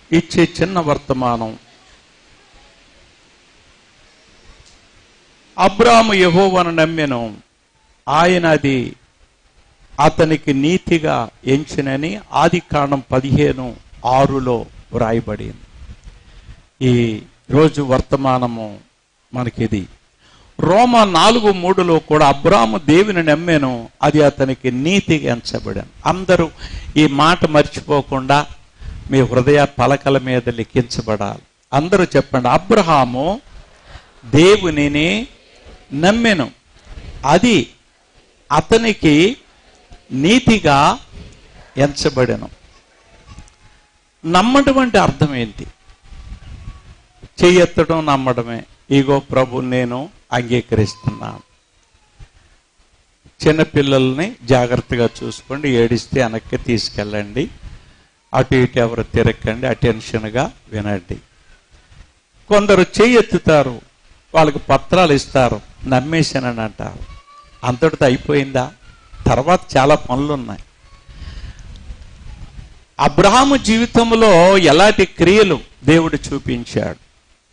ఇచ్చే చిన్న వర్తమానం అబ్రాము యహోవను నమ్మెను ఆయన అది అతనికి నీతిగా ఎంచినని ఆది కాండం పదిహేను ఆరులో వ్రాయబడింది ఈ రోజు వర్తమానము మనకిది రోమ నాలుగు మూడులో కూడా అబ్రాము దేవుని నమ్మెను అది అతనికి నీతిగా ఎంచబడాను అందరూ ఈ మాట మర్చిపోకుండా మీ హృదయ పలకల మీద లిఖించబడాలి అందరూ చెప్పండి అబ్రహాము దేవునిని నమ్మెను అది అతనికి నీతిగా ఎంచబడెను నమ్మటం అంటే అర్థం ఏంటి చెయ్యెత్తడం నమ్మడమే ఇగో ప్రభు నేను అంగీకరిస్తున్నాను చిన్నపిల్లల్ని జాగ్రత్తగా చూసుకోండి ఏడిస్తే వెనక్కి తీసుకెళ్ళండి అటు ఇటు ఎవరు తిరగండి అటెన్షన్గా వినండి కొందరు చెయ్యెత్తుతారు వాళ్ళకి పత్రాలు ఇస్తారు నమ్మేశానని అంటారు అంతటితో అయిపోయిందా తర్వాత చాలా పనులు ఉన్నాయి అబ్రహాము జీవితంలో ఎలాంటి క్రియలు దేవుడు చూపించాడు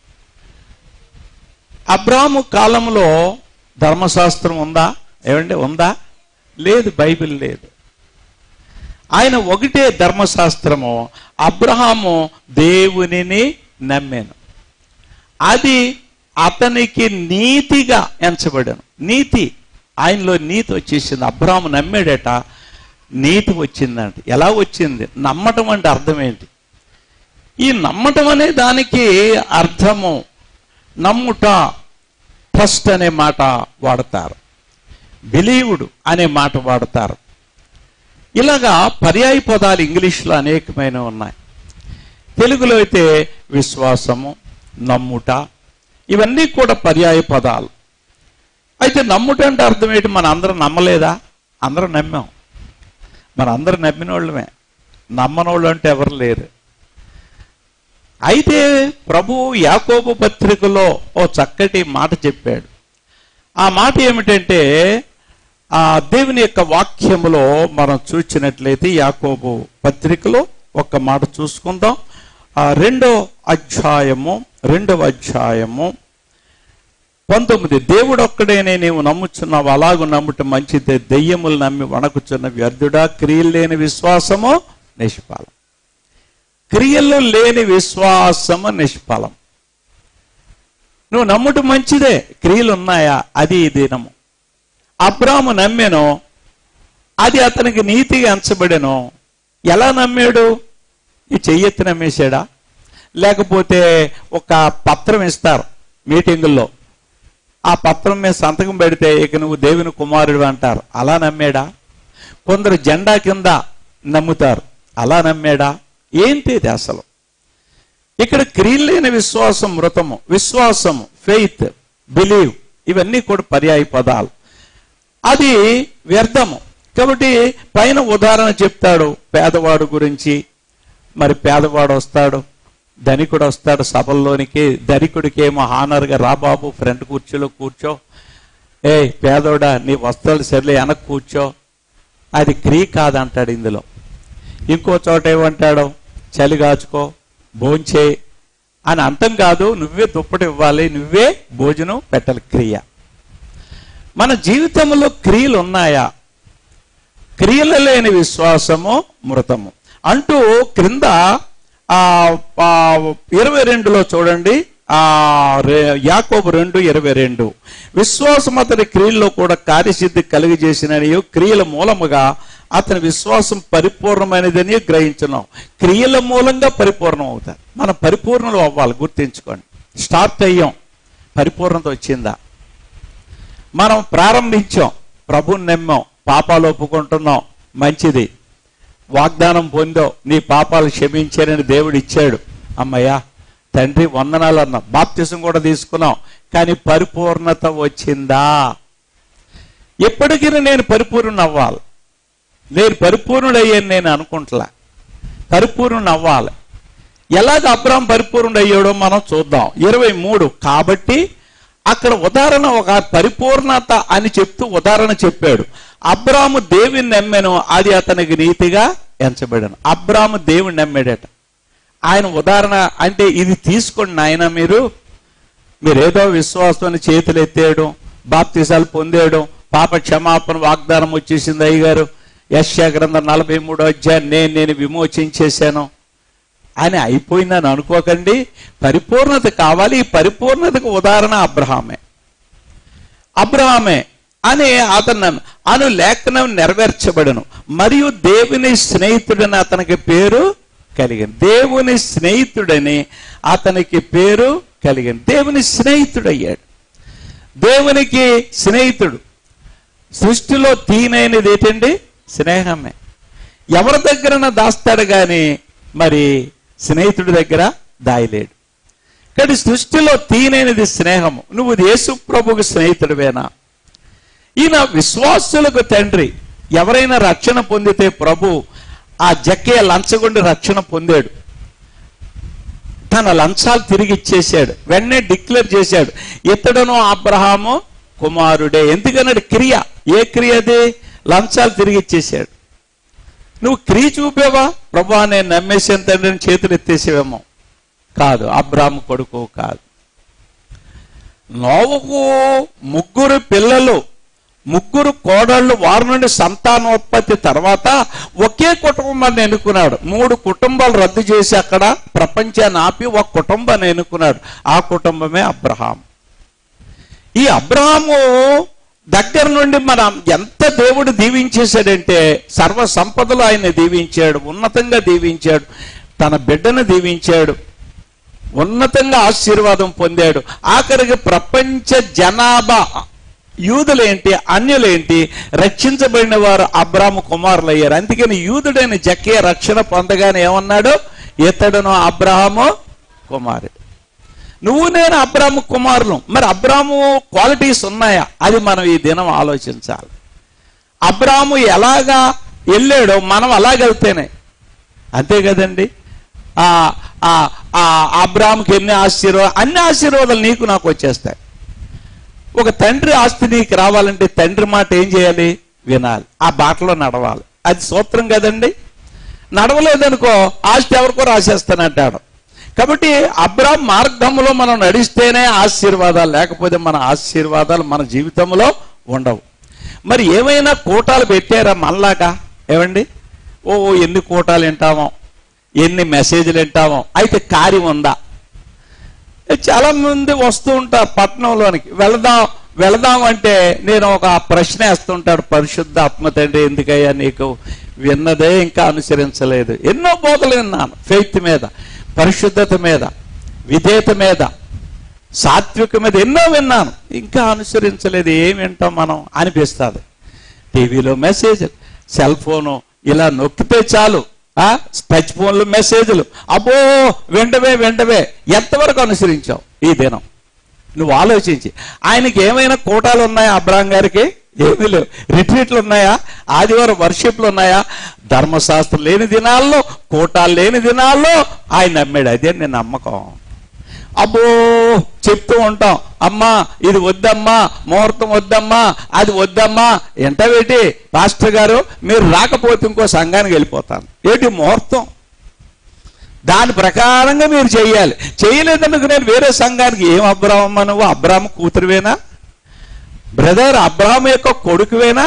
అబ్రాహాము కాలంలో ధర్మశాస్త్రం ఉందా ఏమండి ఉందా లేదు బైబిల్ లేదు ఆయన ఒకటే ధర్మశాస్త్రము అబ్రహాము దేవునిని నమ్మాను అది అతనికి నీతిగా ఎంచబడాను నీతి ఆయనలో నీతి వచ్చేసింది అబ్రహాము నమ్మాడట నీతి వచ్చిందంట ఎలా వచ్చింది నమ్మటం అంటే అర్థం ఏంటి ఈ నమ్మటం అనే దానికి అర్థము నమ్ముట ట్రస్ట్ అనే మాట వాడతారు బిలీవుడు అనే మాట వాడతారు ఇలాగా పర్యాయ పదాలు ఇంగ్లీష్లో అనేకమైన ఉన్నాయి తెలుగులో అయితే విశ్వాసము నమ్ముట ఇవన్నీ కూడా పర్యాయ పదాలు అయితే నమ్ముట అంటే అర్థం ఏంటి మన అందరం నమ్మలేదా అందరం నమ్మాం మన అందరం నమ్మిన వాళ్ళమే నమ్మనోళ్ళు అంటే ఎవరు లేరు అయితే ప్రభు యాకోబు పత్రికలో ఓ చక్కటి మాట చెప్పాడు ఆ మాట ఏమిటంటే ఆ దేవుని యొక్క వాక్యములో మనం చూసినట్లయితే యాకోబు పత్రికలో ఒక మాట చూసుకుందాం ఆ రెండో అధ్యాయము రెండవ అధ్యాయము పంతొమ్మిది దేవుడు ఒక్కడేనే నీవు నమ్ముచున్నావు అలాగు నమ్ముట మంచిదే దెయ్యములు నమ్మి వణకుచున్న వ్యర్థుడా క్రియలు లేని విశ్వాసము నిష్ఫలం క్రియలు లేని విశ్వాసము నిష్ఫలం నువ్వు నమ్ముట మంచిదే క్రియలు ఉన్నాయా అది ఈ దినము అబ్రాము నమ్మెను అది అతనికి నీతిగా ఎంచబడెను ఎలా నమ్మాడు ఈ చెయ్యెత్తి నమ్మేశాడా లేకపోతే ఒక పత్రం ఇస్తారు మీటింగుల్లో ఆ పత్రం మీద సంతకం పెడితే ఇక నువ్వు దేవుని కుమారుడు అంటారు అలా నమ్మాడా కొందరు జెండా కింద నమ్ముతారు అలా నమ్మాడా ఏంటి ఇది అసలు ఇక్కడ క్రియలు లేని విశ్వాసం మృతము విశ్వాసము ఫెయిత్ బిలీవ్ ఇవన్నీ కూడా పర్యాయ పదాలు అది వ్యర్థము కాబట్టి పైన ఉదాహరణ చెప్తాడు పేదవాడు గురించి మరి పేదవాడు వస్తాడు ధనికుడు వస్తాడు సభల్లోనికి ధనికుడికి ఏమో హానర్గా రాబాబు ఫ్రంట్ కూర్చోలో కూర్చో ఏ పేదోడా నీ వస్త్రాలు సర్లే వెనక్కి కూర్చో అది క్రియ కాదంటాడు ఇందులో ఇంకో చోట ఏమంటాడు చలి కాచుకో భోంచే అని అంతం కాదు నువ్వే దుప్పటి ఇవ్వాలి నువ్వే భోజనం పెట్టాలి క్రియ మన జీవితంలో క్రియలు ఉన్నాయా క్రియలు లేని విశ్వాసము మృతము అంటూ క్రింద ఆ ఆ, ఇరవై రెండులో చూడండి ఆ రే- యాకోబు రెండు ఇరవై రెండు విశ్వాసం అతని క్రియల్లో కూడా కార్యసిద్ధి కలిగజేసినని క్రియల మూలముగా అతని విశ్వాసం పరిపూర్ణమైనదని గ్రహించున్నాం క్రియల మూలంగా పరిపూర్ణం అవుతారు మనం పరిపూర్ణలు అవ్వాలి గుర్తించుకోండి స్టార్ట్ అయ్యాం పరిపూర్ణత వచ్చిందా మనం ప్రారంభించాం ప్రభుని నమ్మాం పాపాలు ఒప్పుకుంటున్నాం మంచిది వాగ్దానం పొందో నీ పాపాలు క్షమించారని దేవుడు ఇచ్చాడు అమ్మయ్యా తండ్రి వందనాలు అన్నాం బాప్తిసం కూడా తీసుకున్నాం కానీ పరిపూర్ణత వచ్చిందా ఎప్పటికీ నేను పరిపూర్ణ అవ్వాలి నేను పరిపూర్ణుడయ్యాను నేను అనుకుంటలా పరిపూర్ణ అవ్వాలి ఎలాగ అబ్రాం పరిపూర్ణుడు అయ్యాడో మనం చూద్దాం ఇరవై మూడు కాబట్టి అక్కడ ఉదాహరణ ఒక పరిపూర్ణత అని చెప్తూ ఉదాహరణ చెప్పాడు అబ్రాము దేవుని నమ్మెను అది అతనికి నీతిగా ఎంచబడాను అబ్రాము దేవుని నమ్మాడట ఆయన ఉదాహరణ అంటే ఇది తీసుకోండి నాయన మీరు మీరేదో విశ్వాసాన్ని చేతులు ఎత్తేయడం బాప్తిసాలు పొందేయడం పాప క్షమాపణ వాగ్దానం వచ్చేసింది అయ్యగారు యశ్యా గ్రంథం నలభై మూడో అధ్యాయం నేను నేను విమోచించేశాను అని అయిపోయిందని అనుకోకండి పరిపూర్ణత కావాలి ఈ పరిపూర్ణతకు ఉదాహరణ అబ్రహామే అబ్రహామే అని అతను అను లేఖనం నెరవేర్చబడను మరియు దేవుని స్నేహితుడని అతనికి పేరు కలిగింది దేవుని స్నేహితుడని అతనికి పేరు కలిగింది దేవుని స్నేహితుడయ్యాడు దేవునికి స్నేహితుడు సృష్టిలో తీనైనది ఏంటండి స్నేహమే ఎవరి దగ్గర దాస్తాడు గాని మరి స్నేహితుడి దగ్గర దాయలేడు కానీ సృష్టిలో తీనైనది స్నేహము నువ్వు యేసు ప్రభుకు స్నేహితుడివేనా ఈయన విశ్వాసులకు తండ్రి ఎవరైనా రక్షణ పొందితే ప్రభు ఆ జక్కే లంచగొండి రక్షణ పొందాడు తన లంచాలు తిరిగి ఇచ్చేశాడు వెంటనే డిక్లేర్ చేశాడు ఇతడును అబ్రహాము కుమారుడే ఎందుకన్నాడు క్రియ ఏ క్రియ అది లంచాలు తిరిగి ఇచ్చేశాడు నువ్వు క్రియ చూపేవా ప్రభా నేను నమ్మేసాను తండ్రిని చేతులు ఎత్తేసేవేమో కాదు అబ్రాహ్మ కొడుకు కాదు నోవకు ముగ్గురు పిల్లలు ముగ్గురు కోడళ్ళు వారి నుండి సంతానోత్పత్తి తర్వాత ఒకే కుటుంబాన్ని ఎన్నుకున్నాడు మూడు కుటుంబాలు రద్దు చేసి అక్కడ ప్రపంచాన్ని ఆపి ఒక కుటుంబాన్ని ఎన్నుకున్నాడు ఆ కుటుంబమే అబ్రహాం ఈ అబ్రహాము దగ్గర నుండి మన ఎంత దేవుడు దీవించేశాడంటే సర్వ సంపదలు ఆయన దీవించాడు ఉన్నతంగా దీవించాడు తన బిడ్డను దీవించాడు ఉన్నతంగా ఆశీర్వాదం పొందాడు ఆఖరికి ప్రపంచ జనాభా యూదులేంటి అన్యులేంటి రక్షించబడిన వారు అబ్రాము కుమారులు అయ్యారు అందుకని యూదుడైన జక్కే రక్షణ పొందగానే ఏమన్నాడు ఇతడును అబ్రహాము కుమారుడు నువ్వు నేను అబ్రాము కుమారులు మరి అబ్రాము క్వాలిటీస్ ఉన్నాయా అది మనం ఈ దినం ఆలోచించాలి అబ్రాము ఎలాగా వెళ్ళాడో మనం అలాగెళ్తేనే అంతే కదండి ఆ ఆ ఆ అబ్రాముకి ఎన్ని ఆశీర్వాదాలు అన్ని ఆశీర్వాదాలు నీకు నాకు వచ్చేస్తాయి ఒక తండ్రి ఆస్తి నీకు రావాలంటే తండ్రి మాట ఏం చేయాలి వినాలి ఆ బాటలో నడవాలి అది సూత్రం కదండి నడవలేదనుకో ఆస్తి ఎవరికో రాసేస్తానంటాడు కాబట్టి అబ్రామ్ మార్గంలో మనం నడిస్తేనే ఆశీర్వాదాలు లేకపోతే మన ఆశీర్వాదాలు మన జీవితంలో ఉండవు మరి ఏమైనా కూటాలు పెట్టారా మనలాగా ఏమండి ఓ ఎన్ని కూటాలు వింటామో ఎన్ని మెసేజ్లు వింటామో అయితే కార్యం ఉందా చాలా మంది వస్తూ ఉంటారు పట్టణంలోనికి వెళదాం వెళదాం అంటే నేను ఒక ప్రశ్న వేస్తుంటాడు పరిశుద్ధ ఆత్మ తండ్రి ఎందుకయ్యా నీకు విన్నదే ఇంకా అనుసరించలేదు ఎన్నో బోధలు విన్నాను ఫెయిత్ మీద పరిశుద్ధత మీద విధేయత మీద సాత్విక మీద ఎన్నో విన్నాను ఇంకా అనుసరించలేదు ఏం వింటాం మనం అనిపిస్తుంది టీవీలో మెసేజ్ సెల్ ఫోను ఇలా నొక్కితే చాలు ఆ టచ్ ఫోన్లు మెసేజ్లు అబ్బో వెంటవే వెంటవే ఎంతవరకు అనుసరించావు ఈ దినం నువ్వు ఆలోచించి ఆయనకి ఏమైనా కోటాలు ఉన్నాయా అబ్రాహం గారికి ఏమీ లేవు రిట్రీట్లు ఉన్నాయా ఆదివారం వర్షిప్లు ఉన్నాయా ధర్మశాస్త్రం లేని దినాల్లో కోటాలు లేని దినాల్లో ఆయన నమ్మాడు అదే నేను నమ్మకం అబ్బో చెప్తూ ఉంటాం అమ్మా ఇది వద్దమ్మా ముహూర్తం వద్దమ్మా అది వద్దమ్మా ఎంటవేటి పాస్టర్ గారు మీరు రాకపోతే ఇంకో సంఘానికి వెళ్ళిపోతాను ఏంటి ముహూర్తం దాని ప్రకారంగా మీరు చేయాలి చేయలేదనుకు నేను వేరే సంఘానికి ఏం అబ్రాహమ్మ నువ్వు అబ్రాహ్మ కూతురువేనా బ్రదర్ అబ్రాహం యొక్క కొడుకువేనా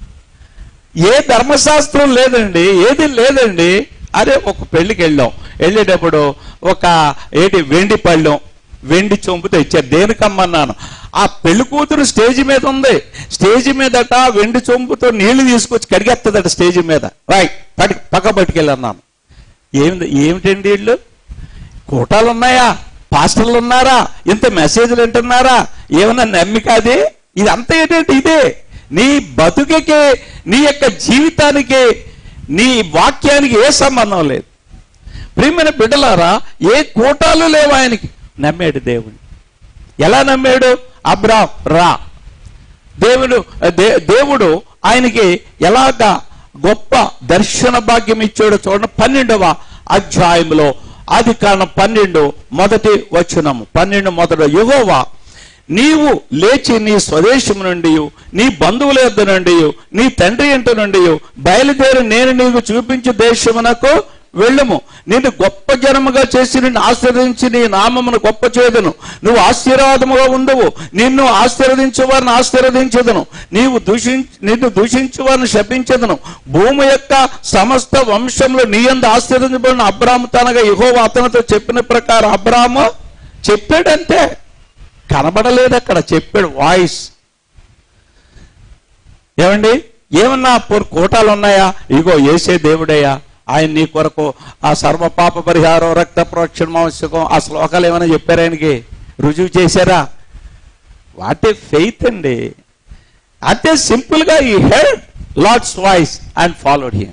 ఏ ధర్మశాస్త్రం లేదండి ఏది లేదండి అదే ఒక పెళ్లికి వెళ్ళాం వెళ్ళేటప్పుడు ఒక ఏంటి వెండి పళ్ళెం వెండి చొంపుతో ఇచ్చారు దేనికమ్మన్నాను ఆ పెళ్లి కూతురు స్టేజ్ మీద ఉంది స్టేజ్ మీదట వెండి చొంపుతో నీళ్లు తీసుకొచ్చి కడిగేస్తుందట స్టేజ్ మీద రాయ్ పడి పక్క పట్టుకెళ్ళన్నాను ఏమి ఏమిటండి వీళ్ళు కూటాలు ఉన్నాయా పాస్టర్లు ఉన్నారా ఇంత మెసేజ్లు వింటున్నారా ఏమన్నా నమ్మిక అది ఇది అంతా ఏంటంటే ఇదే నీ బతుకకి నీ యొక్క జీవితానికి నీ వాక్యానికి ఏ సంబంధం లేదు ప్రియమైన బిడ్డలారా ఏ కూటాలు లేవు ఆయనకి నమ్మాడు దేవుడు ఎలా నమ్మాడు అబ్రా రా దేవుడు దే- దేవుడు ఆయనకి ఎలాగా గొప్ప దర్శన భాగ్యం ఇచ్చాడో చూడండి పన్నెండవ అధ్యాయంలో ఆది కారణం పన్నెండు మొదటి వచనము పన్నెండు మొదటి యుగోవా నీవు లేచి నీ స్వదేశం నుండి నీ బంధువుల యొద్ద నుండి నీ తండ్రి ఇంటి నుండి బయలుదేరి నేను నీకు చూపించు దేశమునకు వెళ్ళము నిన్ను గొప్ప జనముగా చేసి నిన్ను ఆశీర్వదించి నీ నామమును గొప్ప చేదును నువ్వు ఆశీర్వాదముగా ఉండవు నిన్ను ఆశీర్వదించే వారిని ఆశీర్వదించదును నీవు దూషించ నిన్ను దూషించే వారిని శపించదును భూమి యొక్క సమస్త వంశంలో నీ అందు ఆశీర్వదించబడిన అబ్రాము తనగా యహో అతనితో చెప్పిన ప్రకారం అబ్రాము చెప్పాడంతే కనబడలేదు అక్కడ చెప్పాడు వాయిస్ ఏమండి ఏమన్నా పొరు కోటాలు ఉన్నాయా ఇగో ఏసే దేవుడయ్యా ఆయన నీ కొరకు ఆ సర్వ పాప పరిహారం రక్త ప్రోక్షణ ఆవశ్యకం ఆ శ్లోకాలు ఏమైనా చెప్పారు ఆయనకి రుజువు చేశారా వాట్ ఏ ఫెయిత్ అండి అంతే సింపుల్ గా ఈ heard Lord's voice and followed him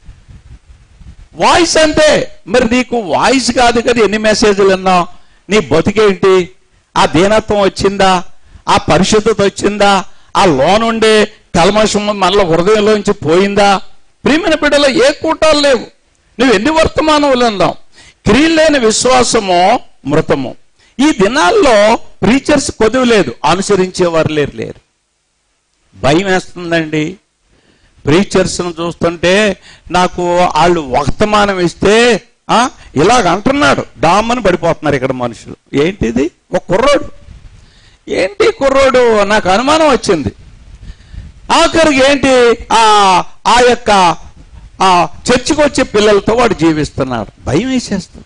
voice అంటే మరి నీకు వాయిస్ కాదు కదా ఎన్ని మెసేజ్లు విన్నావు నీ బతికేంటి ఆ దీనత్వం వచ్చిందా ఆ పరిశుద్ధత వచ్చిందా ఆ లోనుండే కల్మషం మనలో హృదయంలోంచి పోయిందా ప్రియమైన బిడ్డలో ఏ కూటాలు లేవు నువ్వు ఎన్ని వర్తమానములు అందాం క్రియలు లేని విశ్వాసము మృతము ఈ దినాల్లో ప్రీచర్స్ కొదువు లేదు అనుసరించేవారు లేరు లేరు భయం వేస్తుందండి ప్రీచర్స్ను చూస్తుంటే నాకు వాళ్ళు వర్తమానం ఇస్తే ఆ, ఇలాగ అంటున్నాడు డామ్మని పడిపోతున్నారు ఇక్కడ మనుషులు ఏంటిది ఒక కుర్రోడు ఏంటి కుర్రోడు నాకు అనుమానం వచ్చింది ఆఖరికి ఏంటి ఆ ఆ యొక్క ఆ చర్చికి వచ్చే పిల్లలతో వాడు జీవిస్తున్నాడు భయం వేసేస్తుంది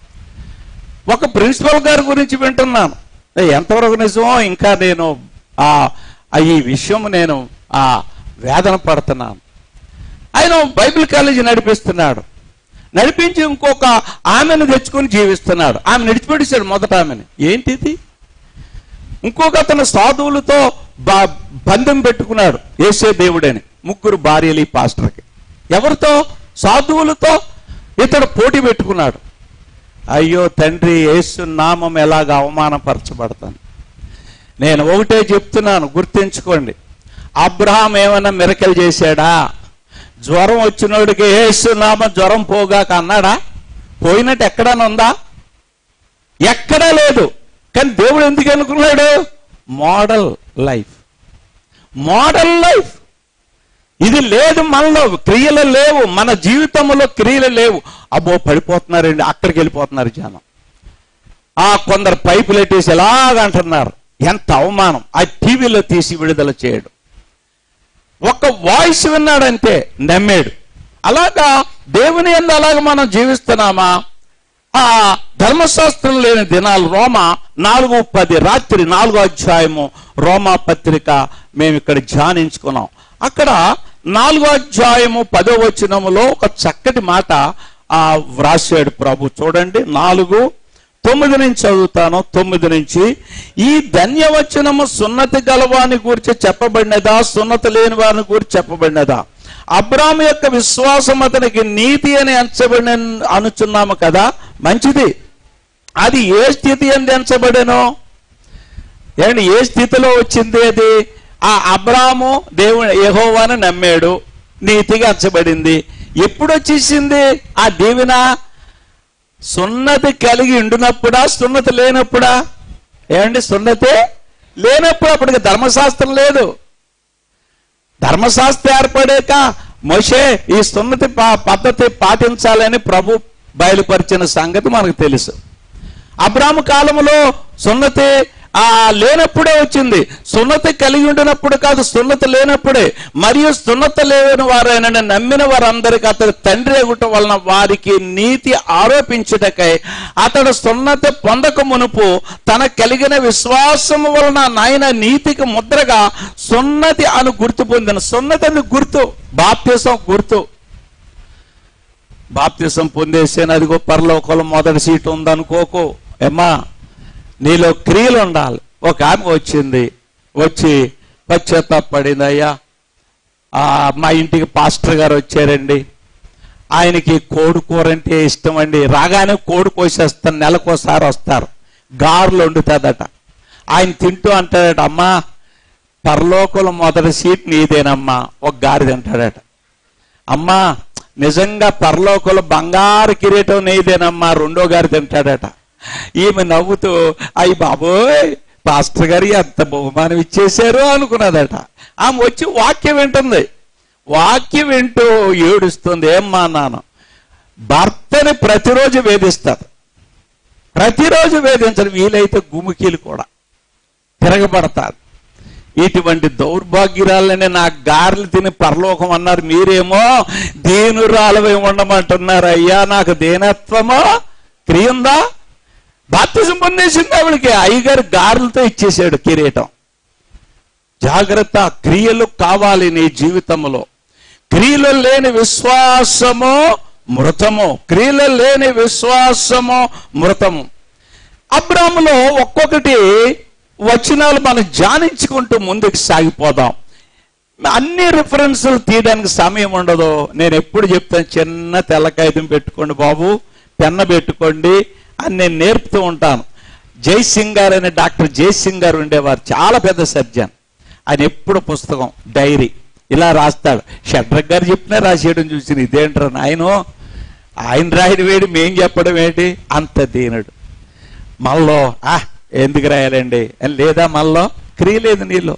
ఒక ప్రిన్సిపల్ గారి గురించి వింటున్నాను ఏ, ఎంతవరకు నిజమో ఇంకా నేను ఆ ఆ ఈ విషయం నేను ఆ వేదన పడుతున్నాను ఆయన బైబిల్ కాలేజీ నడిపిస్తున్నాడు నడిపించి ఇంకొక ఆమెను తెచ్చుకొని జీవిస్తున్నాడు ఆమె నడిచిపెట్టేశాడు మొదట ఆమెను ఏంటిది ఇంకొక అతను సాధువులతో బా- బంధం పెట్టుకున్నాడు ఏసే దేవుడని ముగ్గురు భార్యలు ఈ పాస్టర్కి ఎవరితో సాధువులతో ఇతడు పోటీ పెట్టుకున్నాడు అయ్యో తండ్రి యేసు నామం ఎలాగ అవమానపరచబడతాను నేను ఒకటే చెప్తున్నాను గుర్తుంచుకోండి అబ్రహాం ఏమైనా మిరకలు చేశాడా జ్వరం వచ్చినోడికి యేసు నామం జ్వరం పోగాక అన్నాడా పోయినట్టు ఎక్కడైనా ఉందా ఎక్కడా లేదు కానీ దేవుడు ఎందుకు అనుకున్నాడు మోడల్ లైఫ్ మోడల్ లైఫ్ ఇది లేదు మనలో క్రియలు లేవు మన జీవితంలో క్రియలు లేవు అబ్బో పడిపోతున్నారండి అక్కడికి వెళ్ళిపోతున్నారు జనం ఆ కొందరు పైపులు ఎట్టేసి ఎలాగ అంటున్నారు ఎంత అవమానం ఆ టీవీలో తీసి విడుదల చేయడం ఒక వాయిస్ విన్నాడంతే నమ్మాడు అలాగా దేవుని ఎందు అలాగ మనం జీవిస్తున్నామా ఆ ధర్మశాస్త్రం లేని దినాలు రోమ నాలుగు పది రాత్రి నాలుగో అధ్యాయము రోమా పత్రిక మేము ఇక్కడ ధ్యానించుకున్నాం అక్కడ నాలుగో అధ్యాయము పదో వచనములో ఒక చక్కటి మాట ఆ వ్రాసాడు ప్రభు చూడండి నాలుగు తొమ్మిది నుంచి చదువుతాను తొమ్మిది నుంచి ఈ ధన్యవచనము సున్నతి గలవాని గురించి చెప్పబడినదా సున్నతి లేని వారిని గురించి చెప్పబడినదా అబ్రాము యొక్క విశ్వాసం అతనికి నీతి అని ఎంచబడిన అనుచున్నాము కదా మంచిది అది ఏ స్థితి అని ఎంచబడెను ఏమండి ఏ స్థితిలో వచ్చింది అది ఆ అబ్రాము దేవుని యెహోవాను నమ్మాడు నీతిగా ఎంచబడింది ఎప్పుడు వచ్చేసింది ఆ దీవెన సున్నతి కలిగి ఉండినప్పుడా సున్నతి లేనప్పుడా ఏమండి సున్నతి లేనప్పుడు అప్పటికి ధర్మశాస్త్రం లేదు ధర్మశాస్త్రం ఏర్పడాక మోషే ఈ సున్నతి పా- పద్ధతి పాటించాలని ప్రభు బయలుపరిచిన సంగతి మనకు తెలుసు అబ్రాము కాలంలో సున్నతి ఆ లేనప్పుడే వచ్చింది సున్నతి కలిగి ఉండినప్పుడు కాదు సున్నతి లేనప్పుడే మరియు సున్నతి లేని వారైన నమ్మిన వారందరికీ అతడు తండ్రి ఎగుట వలన వారికి నీతి ఆరోపించుటకై అతడు సున్నతి పొందక మునుపు తన కలిగిన విశ్వాసము వలన నాయన నీతికి ముద్రగా సున్నతి అను గుర్తు పొందిన సున్నతి అని గుర్తు బాప్తిసం గుర్తు బాప్తిసం పొందేసాను అదిగో పరలోకంలో మొదటి సీటు ఉందనుకోకు ఏమ్మా నీలో క్రియలు ఉండాలి ఒక ఆమె వచ్చింది వచ్చి పశ్చాత్తాపడింది అయ్యా ఆ, మా ఇంటికి పాస్టర్ గారు వచ్చారండి ఆయనకి కోడి కూర అంటే ఇష్టం అండి రాగానే కోడి కోసేస్తాను నెలకోసారి వస్తారు గారెలు వండుతుందట ఆయన తింటూ అంటాడట అమ్మా పరలోకంలో మొదటి సీట్ నీదేనమ్మా ఒక గారి తింటాడట అమ్మా నిజంగా పరలోకంలో బంగారు కిరీటం నీదేనమ్మా రెండో గారు తింటాడట ఈమె నవ్వుతూ అయ్యి బాబోయ్ పాస్టర్ గారు ఎంత బహుమానం ఇచ్చేశారు అనుకున్నదట ఆమె వచ్చి వాక్యం వింటుంది వాక్యం వింటూ ఏడుస్తుంది ఏమ్మా నాన్న భర్తని ప్రతిరోజు వేధిస్తారు ప్రతిరోజు వేధించడం వీలైతే గుమికీలు కూడా తిరగబడతారు ఇటువంటి దౌర్భాగ్యురాలని నా గారెలు తిని పరలోకం అన్నారు మీరేమో దీనురాలవై ఉండమంటున్నారు అయ్యా నాకు దీనత్వమో క్రియుందా బాప్తిజం పొందేసింది ఆవిడకి అయ్యగారు గారెలతో ఇచ్చేసాడు కిరీటం జాగ్రత్త క్రియలు కావాలి నీ జీవితంలో క్రియలు లేని విశ్వాసము మృతము క్రియలు లేని విశ్వాసము మృతము అబ్రాములో ఒక్కొక్కటి వచనాలు మనం ధ్యానించుకుంటూ ముందుకు సాగిపోదాం అన్ని రిఫరెన్సులు తీయడానికి సమయం ఉండదు నేను ఎప్పుడు చెప్తాను చిన్న తెల్ల కాగితం పెట్టుకోండి బాబు పెన్న పెట్టుకోండి అని నేను నేర్పుతూ ఉంటాను జైసింగ్ గారు అనే డాక్టర్ జైసింగ్ గారు ఉండేవారు చాలా పెద్ద సర్జన్ ఆయన ఎప్పుడు పుస్తకం డైరీ ఇలా రాస్తాడు షడ్రక్ గారు చెప్పినా రాసేయడం చూసి ఇదేంట్రా నాయన ఆయన రాయడం వేడి మేం చెప్పడం ఏంటి అంత దీనుడు మళ్ళో ఆ ఎందుకు రాయాలండి అని లేదా మళ్ళో క్రియ లేదు నీలో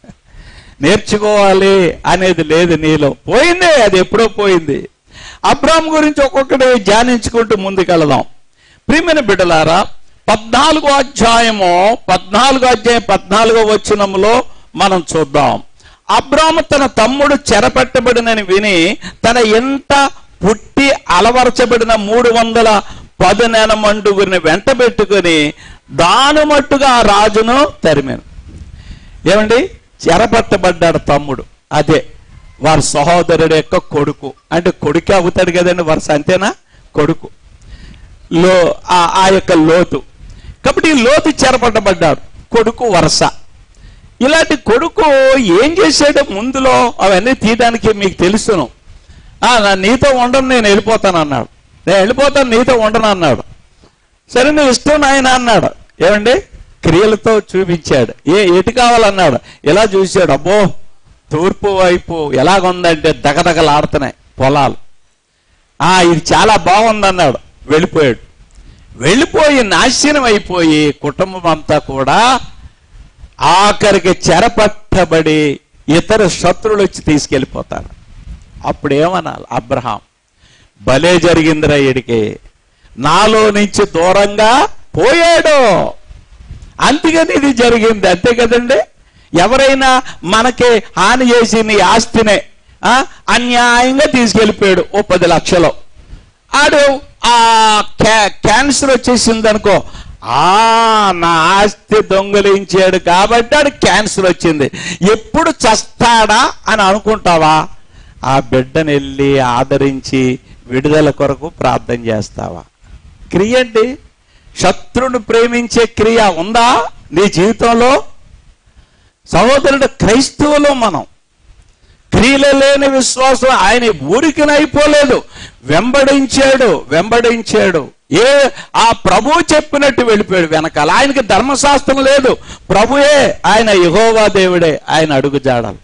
నేర్చుకోవాలి అనేది లేదు నీలో పోయింది అది ఎప్పుడో పోయింది అబ్రామ్ గురించి ఒక్కొక్కటి ధ్యానించుకుంటూ ముందుకెళదాం ప్రియమైన బిడ్డలారా పద్నాలుగో అధ్యాయము పద్నాలుగో అధ్యాయం పద్నాలుగో వచనములో మనం చూద్దాం అబ్రాము తన తమ్ముడు చెరపెట్టబడినని విని తన ఎంత పుట్టి అలవరచబడిన మూడు వందల పదునెన మండుగురిని వెంట పెట్టుకుని దాను మట్టుగా ఆ రాజును తరిమాను ఏమండి చెరపట్టబడ్డాడు తమ్ముడు అదే వారి సహోదరుడు యొక్క కొడుకు అంటే కొడుకే అవుతాడు కదండి వరుస అంతేనా కొడుకు లో ఆ- ఆ యొక్క లోతు కాబట్టి ఈ లోతు చెరపట్టబడ్డాడు కొడుకు వరస ఇలాంటి కొడుకు ఏం చేశాడో ముందులో అవన్నీ తీయడానికి మీకు తెలుసును ఆ, నా నీతో ఉండను నేను వెళ్ళిపోతాను అన్నాడు నేను వెళ్ళిపోతాను నీతో ఉండను అన్నాడు సరే నువ్వు ఇష్టం నాయన అన్నాడు ఏమండి క్రియలతో చూపించాడు ఏ ఎటు కావాలన్నాడు ఇలా చూశాడు అబ్బో తూర్పు వైపు ఎలాగుందంటే దగదగలాడుతున్నాయి పొలాలు ఆ ఇది చాలా బాగుందన్నాడు వెళ్ళిపోయాడు వెళ్ళిపోయి నాశనం అయిపోయి కుటుంబం అంతా కూడా ఆఖరికి చెరపట్టబడి ఇతర శత్రువులు వచ్చి తీసుకెళ్ళిపోతారు అప్పుడు ఏమనాలి అబ్రహాం భలే జరిగిందిరా ఈడికి నాలో నుంచి దూరంగా పోయాడు అందుకని ఇది జరిగింది అంతే కదండి ఎవరైనా మనకి హాని చేసి నీ ఆస్తినే ఆ, అన్యాయంగా తీసుకెళ్ళిపోయాడు ఓ పది లక్షలు ఆడు ఆ క్యా- క్యాన్సర్ వచ్చేసింది అనుకో ఆ నా ఆస్తి దొంగలించాడు కాబట్టి ఆడు క్యాన్సర్ వచ్చింది ఎప్పుడు చస్తాడా అని అనుకుంటావా ఆ బిడ్డను వెళ్ళి ఆదరించి విడుదల కొరకు ప్రార్థన చేస్తావా క్రియ అండి శత్రుని ప్రేమించే క్రియ ఉందా నీ జీవితంలో సహోదరుడు క్రైస్తవులో మనం క్రియలు లేని విశ్వాసం ఆయన ఊరికి అయిపోలేదు వెంబడించాడు వెంబడించాడు ఏ ఆ ప్రభు చెప్పినట్టు వెళ్ళిపోయాడు వెనకాల ఆయనకి ధర్మశాస్త్రం లేదు ప్రభుయే ఆయన యహోవా దేవుడే ఆయన అడుగుజాడాలి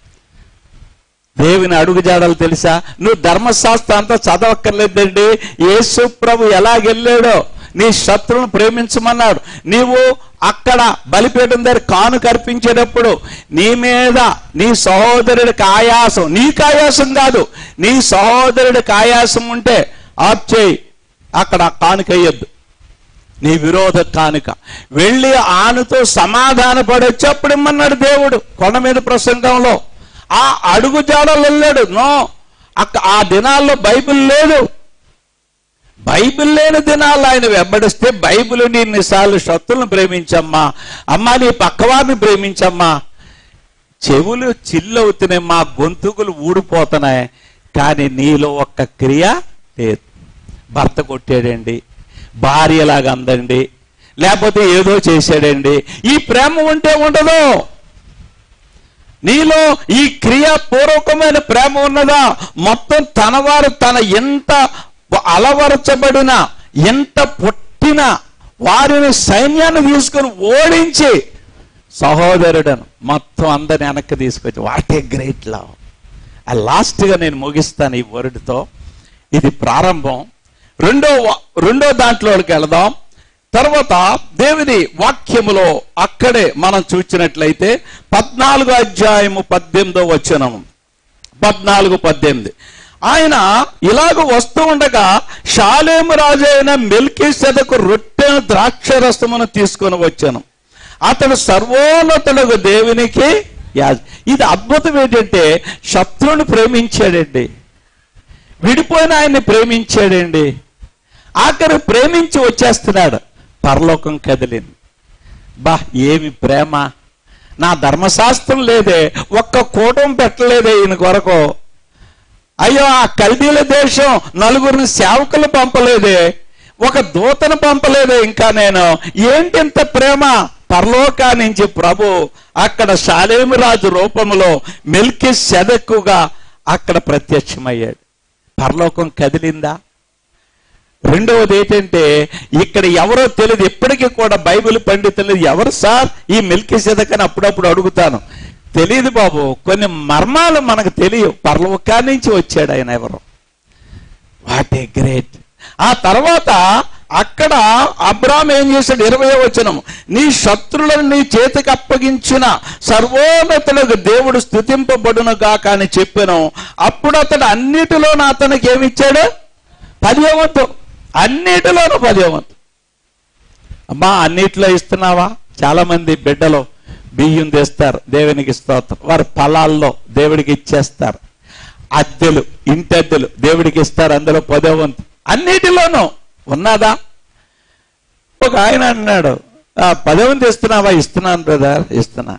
దేవుని అడుగుజాడలు తెలుసా నువ్వు ధర్మశాస్త్రం అంతా చదవక్కర్లేదండి యేసు ప్రభు ఎలాగెళ్ళాడో నీ శత్రువును ప్రేమించమన్నాడు నీవు అక్కడ బలిపీఠం దగ్గర కాను కర్పించేటప్పుడు నీ మీద నీ సహోదరుడికి ఆయాసం నీకు ఆయాసం కాదు నీ సహోదరుడికి ఆయాసం ఉంటే ఆప్ చేయి అక్కడ కానుకయ్యొద్దు నీ విరోధ కానుక వెళ్ళి ఆనుతో సమాధాన పడొచ్చి అప్పుడు ఇమ్మన్నాడు దేవుడు కొండ మీద ప్రసంగంలో ఆ అడుగు జాడలు వెళ్ళాడు నో అక్క ఆ దినాల్లో బైబిల్ లేదు బైబిల్ లేని దినాల్లో ఆయన వెంబడిస్తే బైబిల్ ఎన్నిసార్లు శత్రులను ప్రేమించమ్మా అమ్మా నీ పక్కవారిని ప్రేమించమ్మా చెవులు చిల్లవుతున్నాయి మా గొంతుకులు ఊడిపోతున్నాయి కానీ నీలో ఒక్క క్రియ లేదు భర్త కొట్టాడండి భార్యలాగా అందండి లేకపోతే ఏదో చేశాడండి ఈ ప్రేమ ఉంటే ఉండదు నీలో ఈ క్రియాపూర్వకమైన ప్రేమ ఉన్నదా మొత్తం తనవారు తన ఎంత అలవరచబడిన ఎంత పుట్టిన వారిని సైన్యాన్ని తీసుకొని ఓడించి సహోదరుడను మొత్తం అందరిని వెనక్కి తీసుకొచ్చి వాట్ ఏ గ్రేట్ లవ్ ఆ లాస్ట్గా నేను ముగిస్తాను ఈ వర్డ్తో ఇది ప్రారంభం రెండో వా- రెండో దాంట్లోకి వెళదాం తర్వాత దేవుని వాక్యములో అక్కడే మనం చూచినట్లయితే పద్నాలుగో అధ్యాయము పద్దెనిమిదో వచనము పద్నాలుగు పద్దెనిమిది ఆయన ఇలాగ వస్తూ ఉండగా షాలేము రాజు అయిన మెల్కీ సెదకు రొట్టెను ద్రాక్ష రసమును తీసుకొని వచ్చాను అతడు సర్వోన్నతులకు దేవునికి యాజ- ఇది అద్భుతం ఏంటంటే శత్రువుని ప్రేమించాడండి విడిపోయిన ఆయన్ని ప్రేమించాడండి ఆఖరి ప్రేమించి వచ్చేస్తున్నాడు పరలోకం కదిలింది బా ఏమి ప్రేమ నా ధర్మశాస్త్రం లేదే ఒక్క కూటం పెట్టలేదే ఈయన కొరకు అయ్యో ఆ కల్దీల దేశం నలుగురిని సేవకులు పంపలేదే ఒక దూతను పంపలేదే ఇంకా నేను ఏంటి ఇంత ప్రేమ పరలోకా నుంచి ప్రభు అక్కడ శాలేము రాజు రూపంలో మెల్కి సెదక్కుగా అక్కడ ప్రత్యక్షమయ్యాడు పరలోకం కదిలిందా రెండవది ఏంటంటే ఇక్కడ ఎవరో తెలియదు ఇప్పటికీ కూడా బైబిల్ పండితులు ఎవరు సార్ ఈ మిల్కీ అని అప్పుడప్పుడు అడుగుతాను తెలియదు బాబు కొన్ని మర్మాలు మనకు తెలియవు పర్లోకా నుంచి వచ్చాడు ఆయన ఎవరు వాట్ ఏ గ్రేట్ ఆ తర్వాత అక్కడ అబ్రామ్ ఏం చేశాడు ఇరవై వచనము నీ శత్రులను నీ చేతికి అప్పగించిన సర్వోన్నతులకు దేవుడు స్థుతింపబడును గాక అని చెప్పాను అప్పుడు అతడు అన్నిటిలోనూ అతనికి ఏమిచ్చాడు పదివ వంతు అన్నిటిలోనూ పదివ వంతు అమ్మా అన్నిటిలో ఇస్తున్నావా చాలా మంది బిడ్డలు బియ్యం తెస్తారు దేవునికి స్తోత్రం వారి పొలాల్లో దేవుడికి ఇచ్చేస్తారు అద్దెలు ఇంటి అద్దెలు దేవుడికి ఇస్తారు అందులో పదో వంతు అన్నిటిలోనూ ఉన్నదా ఒక ఆయన అన్నాడు "ఆ, పదో వంతు ఇస్తున్నావా ఇస్తున్నాను బ్రదర్ ఇస్తున్నా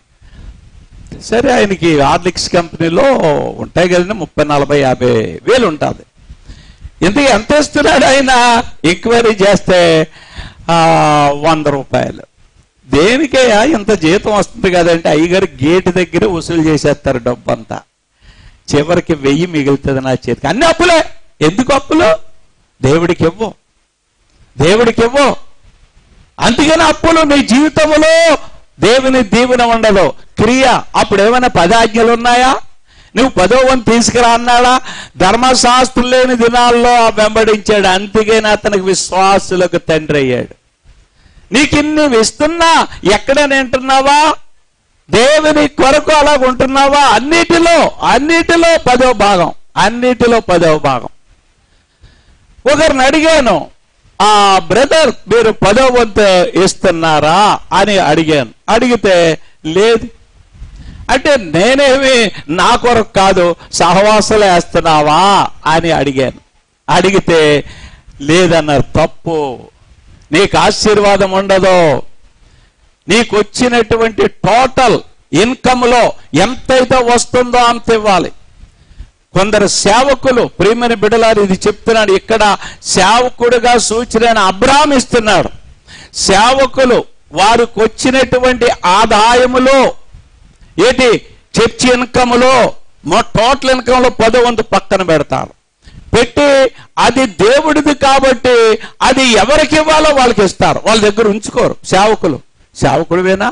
సరే ఆయనకి హార్లిక్స్ కంపెనీలో ఉంటాయి కదండి ముప్పై నలభై యాభై వేలు ఉంటుంది ఇంతకీ ఎంత ఇస్తున్నాడు ఆయన ఎంక్వైరీ చేస్తే ఆ, వంద రూపాయలు దేనికయ్యా ఇంత జీతం వస్తుంది కదంటే అయ్యగారు గేటు దగ్గర వసూలు చేసేస్తారు డబ్బు అంతా చివరికి వెయ్యి మిగులుతుంది నా చేతికి అన్ని అప్పులే ఎందుకు అప్పులు దేవుడికి ఇవ్వు దేవుడికి ఇవ్వు అందుకని అప్పులు నీ జీవితంలో దేవుని దీవెన ఉండదు క్రియ అప్పుడు ఏమైనా పది ఆజ్ఞలు ఉన్నాయా నువ్వు పదో వంతు తీసుకురా అన్నాడా ధర్మశాస్త్రం లేని దినాల్లో ఆ వెంబడించాడు అందుకని అతనికి విశ్వాసులకు తండ్రి అయ్యాడు నీకు ఇన్ని ఇస్తున్నా ఎక్కడ వింటున్నావా దేవుని కొరకు అలాగ ఉంటున్నావా అన్నిటిలో అన్నిటిలో పదో భాగం అన్నిటిలో పదవ భాగం ఒకరిని అడిగాను ఆ బ్రదర్ మీరు పదో వంతు ఇస్తున్నారా అని అడిగాను అడిగితే లేదు అంటే నేనేమి నా కొరకు కాదు సహవాసాలు వేస్తున్నావా అని అడిగాను అడిగితే లేదన్నారు తప్పు నీకు ఆశీర్వాదం ఉండదు నీకు వచ్చినటువంటి టోటల్ ఇన్కమ్ లో ఎంతైతే వస్తుందో అంత ఇవ్వాలి కొందరు సేవకులు ప్రియమైన బిడలారు ఇది చెప్తున్నాడు ఇక్కడ సేవకుడుగా సూచన అబ్రాహం ఇస్తున్నాడు సేవకులు వారికి వచ్చినటువంటి ఆదాయములో ఏంటి చర్చి ఇన్కములో మా టోటల్ ఇన్కమ్ లో పదో వంతు పక్కన పెడతారు పెట్టి అది దేవుడిది కాబట్టి అది ఎవరికి ఇవ్వాలో వాళ్ళకి ఇస్తారు వాళ్ళ దగ్గర ఉంచుకోరు సేవకులు సేవకుడివేనా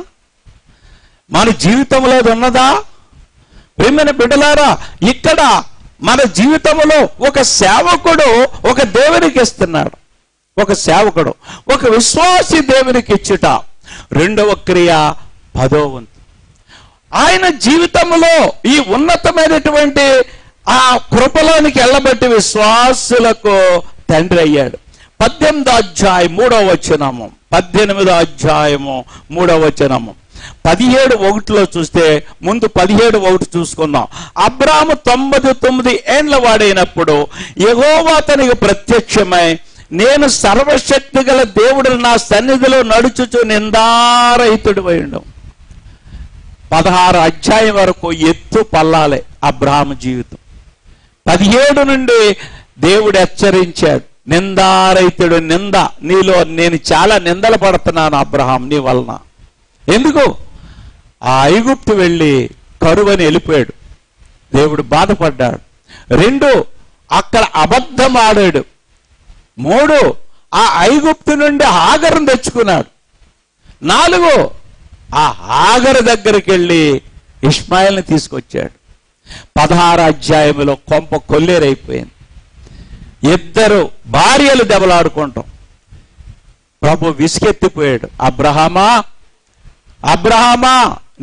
మన జీవితంలో అది ఉన్నదా ప్రియమైన బిడ్డలారా ఇక్కడ మన జీవితంలో ఒక సేవకుడు ఒక దేవునికి ఇస్తున్నాడు ఒక సేవకుడు ఒక విశ్వాసి దేవునికి ఇచ్చుట రెండవ క్రియ పదో వంతు ఆయన జీవితంలో ఈ ఉన్నతమైనటువంటి ఆ కృపలోనికి వెళ్ళబట్టి విశ్వాసులకు తండ్రి అయ్యాడు పద్దెనిమిదో అధ్యాయం మూడవ వచనము పద్దెనిమిదో అధ్యాయము మూడవ వచనము పదిహేడు ఒకటిలో చూస్తే ముందు పదిహేడు ఒకటి చూసుకుందాం అబ్రాము తొంభై తొమ్మిది ఏండ్ల వాడైనప్పుడు యెహోవా అతనికి ప్రత్యక్షమై నేను సర్వశక్తి గల దేవుడు నా సన్నిధిలో నడుచుచు నిందారహితుడు పోయిండు పదహారు అధ్యాయం వరకు ఎత్తు పల్లాలే అబ్రాహ్మ జీవితం పదిహేడు నుండి దేవుడు హెచ్చరించాడు నిందారైతుడు నింద నీలో నేను చాలా నిందలు పడుతున్నాను అబ్రహాం నీ వలన ఎందుకు ఆ ఐగుప్తు వెళ్ళి కరువని వెళ్ళిపోయాడు దేవుడు బాధపడ్డాడు రెండు అక్కడ అబద్ధం ఆడాడు మూడు ఆ ఐగుప్తు నుండి ఆగరం తెచ్చుకున్నాడు నాలుగు ఆ ఆగర దగ్గరికి వెళ్ళి ఇస్మాయిల్ని తీసుకొచ్చాడు పదహారు అధ్యాయంలో కొంప కొల్లేరైపోయింది ఇద్దరు భార్యలు దెబ్బలాడుకుంటాం ప్రభు విసుకెత్తిపోయాడు అబ్రహమా అబ్రహమా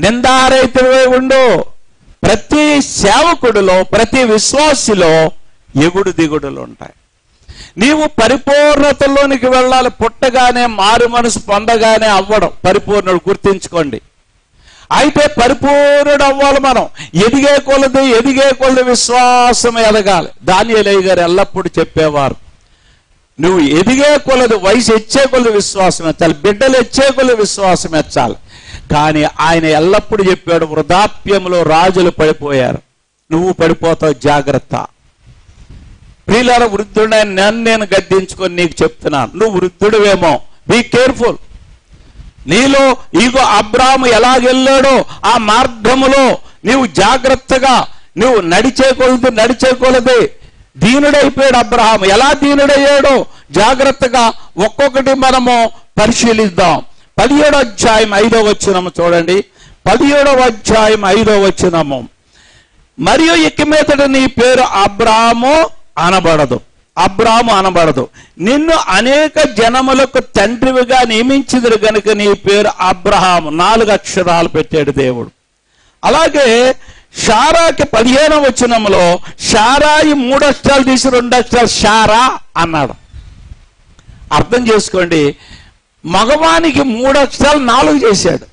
నిందారైతువై ఉండు ప్రతి సేవకుడిలో ప్రతి విశ్వాసిలో ఎగుడు దిగుడులు ఉంటాయి నీవు పరిపూర్ణతలోనికి వెళ్ళాలి పుట్టగానే మారు మనసు పొందగానే అవ్వడం పరిపూర్ణుడు గుర్తించుకోండి అయితే పరిపూర్ణుడు అవ్వాలి మనం ఎదిగే కొలది ఎదిగే కొలది విశ్వాసం ఎదగాలి దానియలయ్య గారు ఎల్లప్పుడూ చెప్పేవారు నువ్వు ఎదిగే కొలది వయసు ఎచ్చే కొలది విశ్వాసం ఎత్తాలి బిడ్డలు ఎచ్చే కొలది విశ్వాసం ఎచ్చాలి కానీ ఆయన ఎల్లప్పుడూ చెప్పాడు వృధాప్యంలో రాజులు పడిపోయారు నువ్వు పడిపోతావు జాగ్రత్త ప్రియులార వృద్ధుడైన నన్ను నేను గద్దించుకొని నీకు చెప్తున్నాను నువ్వు వృద్ధుడివేమో బీ కేర్ఫుల్ నీలో ఇగో అబ్రాము ఎలాగెళ్ళాడో ఆ మార్గములో నీవు జాగ్రత్తగా నువ్వు నడిచేకొలది నడిచేకొలది దీనుడైపోయాడు అబ్రహాము ఎలా దీనుడయ్యాడో జాగ్రత్తగా ఒక్కొక్కటి మనము పరిశీలిద్దాం పదిహేడో అధ్యాయం ఐదో వచ్చినము చూడండి పదిహేడవ అధ్యాయం ఐదో వచ్చినము మరియు ఇక మీదట నీ పేరు అబ్రాము అనబడదు అబ్రాము అనబడదు నిన్ను అనేక జనములకు తండ్రివిగా నియమించిదురు గనుక నీ పేరు అబ్రహాము నాలుగు అక్షరాలు పెట్టాడు దేవుడు అలాగే షారాకి పదిహేను వచనంలో షారాయి మూడు అక్షరాలు తీసి రెండు అక్షరాలు షారా అన్నాడు అర్థం చేసుకోండి మగవానికి మూడు అక్షరాలు నాలుగు చేశాడు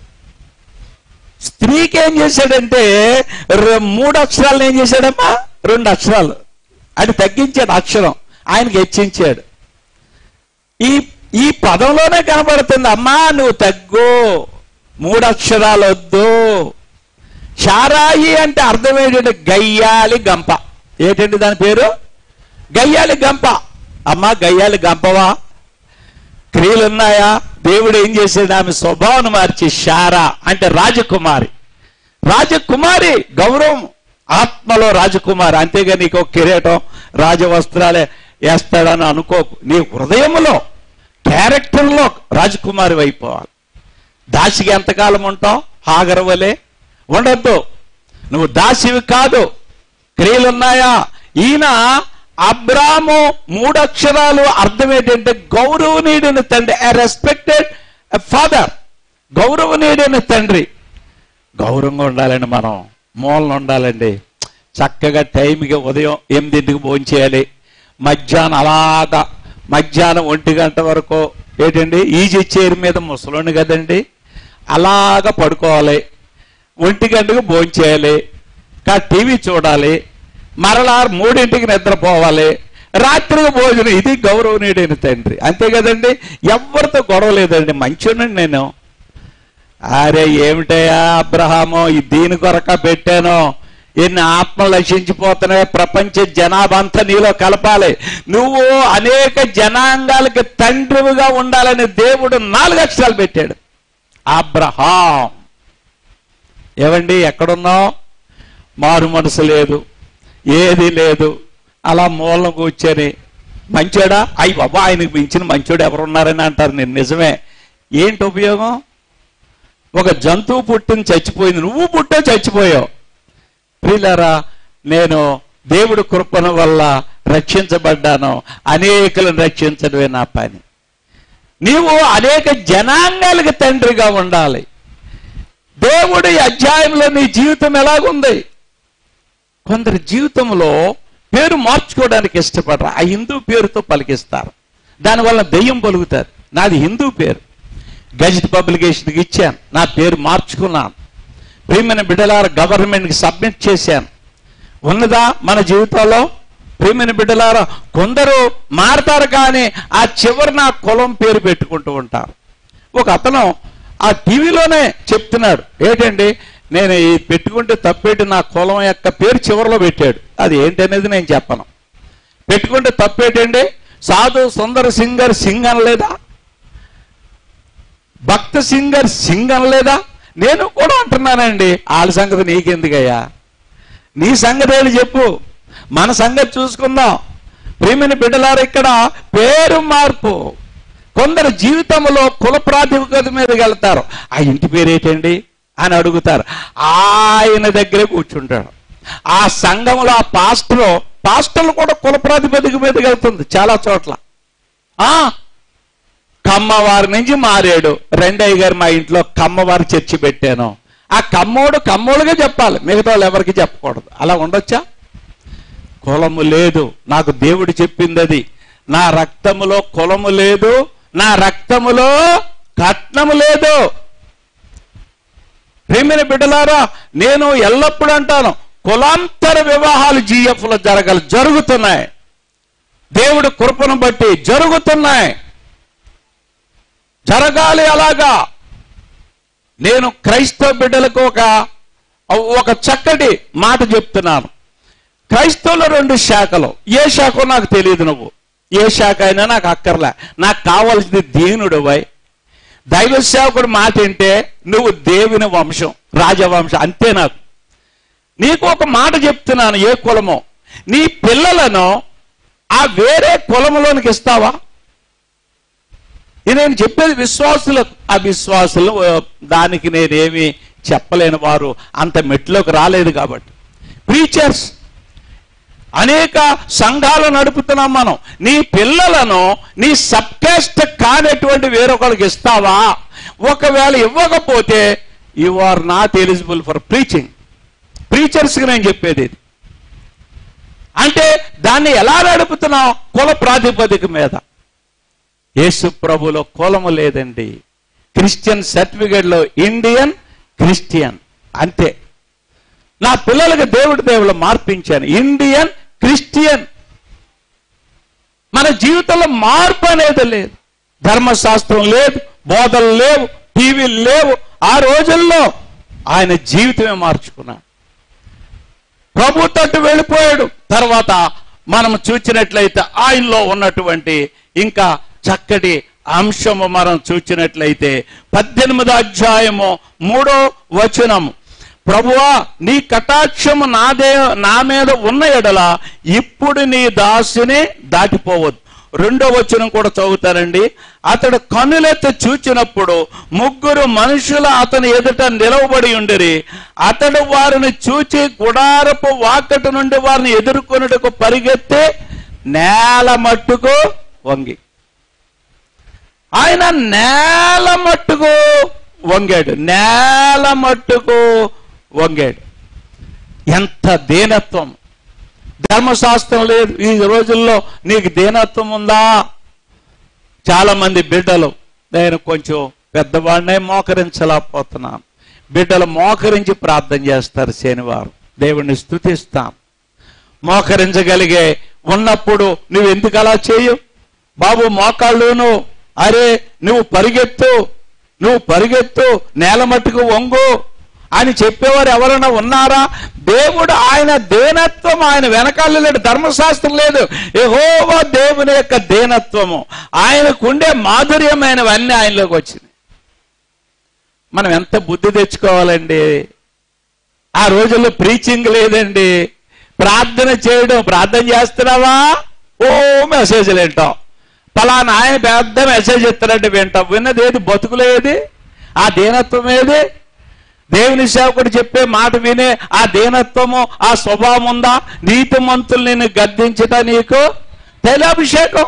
స్త్రీకి ఏం చేశాడంటే రె- మూడు అక్షరాలను ఏం చేశాడమ్మా రెండు అక్షరాలు అది తగ్గించాడు అక్షరం ఆయనకి హెచ్చించాడు ఈ ఈ పదంలోనే కనబడుతుంది అమ్మా నువ్వు తగ్గు మూడు అక్షరాలు వద్దు షారాయి అంటే అర్థం ఏంటంటే గయ్యాలి గంప ఏంటండి దాని పేరు గయ్యాలి గంప అమ్మా గయ్యాలి గంపవా క్రియలు ఉన్నాయా దేవుడు ఏం చేశాడు ఆమె స్వభావం మార్చి షారా అంటే రాజకుమారి రాజకుమారి గౌరవం ఆత్మలో రాజకుమారి అంతేగా నీకు ఒక కిరీటం రాజవస్త్రాలే వేస్తాడని అనుకోకు నీ హృదయంలో క్యారెక్టర్లో రాజకుమారి అయిపోవాలి దాసికి ఎంతకాలం ఉంటావు హాగరవలే ఉండొద్దు నువ్వు దాసివి కాదు క్రియలున్నాయా ఈయన అబ్రాము మూడు అక్షరాలు అర్థం ఏంటంటే గౌరవనీయుడిని తండ్రి ఎ రెస్పెక్టెడ్ ఫాదర్ గౌరవనీయుడిని తండ్రి గౌరవంగా ఉండాలండి మనం మూలన ఉండాలండి చక్కగా టైంకి ఉదయం ఎనిమిదింటికి భోజనం చేయాలి మధ్యాహ్నం అలాగా మధ్యాహ్నం ఒంటి గంట వరకు ఏంటండి ఈజీ చైర్ మీద ముసలోని కదండి అలాగా పడుకోవాలి ఒంటి గంటకు భోజనం చేయాలి కా టీవీ చూడాలి మరలా మూడింటికి నిద్రపోవాలి రాత్రికి భోజనం ఇది గౌరవనీయుడైన తండ్రి అంతే కదండి ఎవరితో గొడవ లేదండి మంచివాడిని నేను అరే ఏమిటయ్యా అబ్రహాము ఈ దీని కొరక పెట్టాను ఎన్ని ఆత్మలు నశించిపోతున్నాయి ప్రపంచ జనాభా అంతా నీలో కలపాలి నువ్వు అనేక జనాంగాలకి తండ్రివిగా ఉండాలని దేవుడు నాలుగు అక్షరాలు పెట్టాడు అబ్రహాం ఏవండి ఎక్కడున్నావు మారు మనసు లేదు ఏది లేదు అలా మూలం కూర్చొని మంచోడా అయ్యి బాబా ఆయనకు మించిన మంచోడు ఎవరున్నారని అంటారు నేను నిజమే ఏంటి ఉపయోగం ఒక జంతువు పుట్టిన చచ్చిపోయింది నువ్వు పుట్టే చచ్చిపోయావు ప్రియులారా నేను దేవుడి కృపణ వల్ల రక్షించబడ్డాను అనేకులను రక్షించడమే నా పని నీవు అనేక జనాంగాలకు తండ్రిగా ఉండాలి దేవుడి అధ్యాయంలో నీ జీవితం ఎలాగుంది కొందరి జీవితంలో పేరు మార్చుకోవడానికి ఇష్టపడరు ఆ హిందూ పేరుతో పలికిస్తారు దానివల్ల దెయ్యం పలుకుతారు నాది హిందూ పేరు గజెట్ పబ్లికేషన్కి ఇచ్చాను నా పేరు మార్చుకున్నాను ప్రియమైన బిడ్డలార గవర్నమెంట్కి సబ్మిట్ చేశాను ఉన్నదా మన జీవితంలో ప్రియమైన బిడ్డలారా కొందరు మారతారు కానీ ఆ చివరి నా కులం పేరు పెట్టుకుంటూ ఉంటారు ఒక అతను ఆ టీవీలోనే చెప్తున్నాడు ఏంటండి నేను ఈ పెట్టుకుంటే తప్పేటి నా కులం యొక్క పేరు చివరిలో పెట్టాడు అది ఏంటనేది నేను చెప్పను పెట్టుకుంటే తప్పేటండి సాధు సుందర సింగర్ సింగ్ అనలేదా భక్త సింగర్ సింగ్ అనలేదా నేను కూడా అంటున్నానండి వాళ్ళ సంగతి నీకెందుకయ్యా నీ సంగతి ఏంటి చెప్పు మన సంగతి చూసుకుందాం ప్రియమైన బిడ్డలారు ఇక్కడ పేరు మార్పు కొందరు జీవితంలో కుల ప్రాతిపదిక మీద వెళ్తారు ఆ ఇంటి పేరు ఏంటండి అని అడుగుతారు ఆయన దగ్గరే కూర్చుంటాడు ఆ సంఘంలో ఆ పాస్టర్ పాస్టర్లు కూడా కుల ప్రాతిపదిక మీదకి వెళ్తుంది చాలా చోట్ల ఆ కమ్మవారి నుంచి మారాడు రెండయ్య గారు మా ఇంట్లో కమ్మవారి చర్చి పెట్టాను ఆ కమ్మోడు కమ్మోడుగా చెప్పాలి మిగతా వాళ్ళు ఎవరికి చెప్పకూడదు అలా ఉండొచ్చా కులము లేదు నాకు దేవుడు చెప్పింది అది నా రక్తములో కులము లేదు నా రక్తములో కట్నము లేదు ప్రేమిన బిడ్డలారా నేను ఎల్లప్పుడూ అంటాను కులాంతర వివాహాలు GF లో జరగాలి జరుగుతున్నాయి దేవుడి కృపను బట్టి జరుగుతున్నాయి జరగాలి అలాగా నేను క్రైస్తవ బిడ్డలకు ఒక ఒక చక్కటి మాట చెప్తున్నాను క్రైస్తవుల రెండు శాఖలు ఏ శాఖ నాకు తెలియదు నువ్వు ఏ శాఖ అయినా నాకు అక్కర్లే నాకు కావాల్సింది దీనుడు వై దైవ సేవకుడు మాట వింటే నువ్వు దేవుని వంశం రాజవంశం అంతే నాకు నీకు ఒక మాట చెప్తున్నాను ఏ కులమో నీ పిల్లలను ఆ వేరే కులములోనికి ఇస్తావా ఇది నేను చెప్పేది విశ్వాసులకు ఆ విశ్వాసులు ఆ, దానికి నేనేమి చెప్పలేని వారు అంత మెట్లోకి రాలేదు కాబట్టి ప్రీచర్స్ అనేక సంఘాలు నడుపుతున్నాం మనం నీ పిల్లలను నీ సబ్కాస్ట్ కానటువంటి వేరొకరికి ఇస్తావా ఒకవేళ ఇవ్వకపోతే you are not eligible for preaching ప్రీచర్స్కి నేను చెప్పేది ఇది అంటే దాన్ని ఎలా నడుపుతున్నావు కుల ప్రాతిపదిక మీద యేసు ప్రభులో కులము లేదండి క్రిస్టియన్ సర్టిఫికేట్లో ఇండియన్ క్రిస్టియన్ అంతే నా పిల్లలకి దేవుడి దేవుళ్ళు మార్పించాను ఇండియన్ క్రిస్టియన్ మన జీవితంలో మార్పు అనేది లేదు ధర్మశాస్త్రం లేదు బోధలు లేవు టీవీలు లేవు ఆ రోజుల్లో ఆయన జీవితమే మార్చుకున్నాడు ప్రభు తట్టు వెళ్ళిపోయాడు తర్వాత మనం చూచినట్లయితే ఆయనలో ఉన్నటువంటి ఇంకా చక్కటి అంశము మనం చూచినట్లయితే పద్దెనిమిదో అధ్యాయము మూడో వచనము ప్రభువా నీ కటాక్షము నాదే నా మీద ఉన్న ఎడల ఇప్పుడు నీ దాసుని దాటిపోవద్దు రెండో వచనం కూడా చదువుతారండి అతడు కనులెత్తి చూచినప్పుడు ముగ్గురు మనుషులు అతని ఎదుట నిలవబడి ఉండిరి అతడు వారిని చూచి గుడారపు వాకటి నుండి వారిని ఎదుర్కొనుటకు పరిగెత్తి నేల మట్టుకు వంగి ఆయన నేల మట్టుకు వంగాడు నేల మట్టుకు వంగాడు ఎంత దీనత్వం ధర్మశాస్త్రం లేదు ఈ రోజుల్లో నీకు దీనత్వం ఉందా చాలా మంది బిడ్డలు నేను కొంచెం పెద్దవాడినే మోకరించలేకపోతున్నాను బిడ్డలు మోకరించి ప్రార్థన చేస్తారు శనివారం దేవుణ్ణి స్తుతిస్తాం మోకరించగలిగే ఉన్నప్పుడు నువ్వు ఎందుకు అలా చేయు బాబు మోకాళ్ళును అరే నువ్వు పరిగెత్తు నువ్వు పరిగెత్తు నేల మట్టుకు వంగు అని చెప్పేవారు ఎవరైనా ఉన్నారా దేవుడు ఆయన దేనత్వం ఆయన వెనకాల లేడు ధర్మశాస్త్రం లేదు యెహోవా దేవుని యొక్క దేనత్వము ఆయనకుండే మాధుర్యమైనవన్నీ ఆయనలోకి వచ్చినాయి మనం ఎంత బుద్ధి తెచ్చుకోవాలండి ఆ రోజుల్లో ప్రీచింగ్ లేదండి ప్రార్థన చేయడం ప్రార్థన చేస్తున్నావా ఓ మెసేజ్లు వింటాం పలానా ఆయన పెద్ద మెసేజ్ ఇస్తారంటే వింటాం విన్నది ఏది బతుకులు ఏది ఆ దీనత్వం ఏది దేవుని సేవకుడు చెప్పే మాట వినే ఆ దీనత్వము ఆ స్వభావం ఉందా నీతిమంతులు నేను గద్దించట నీకు తైలాభిషేకం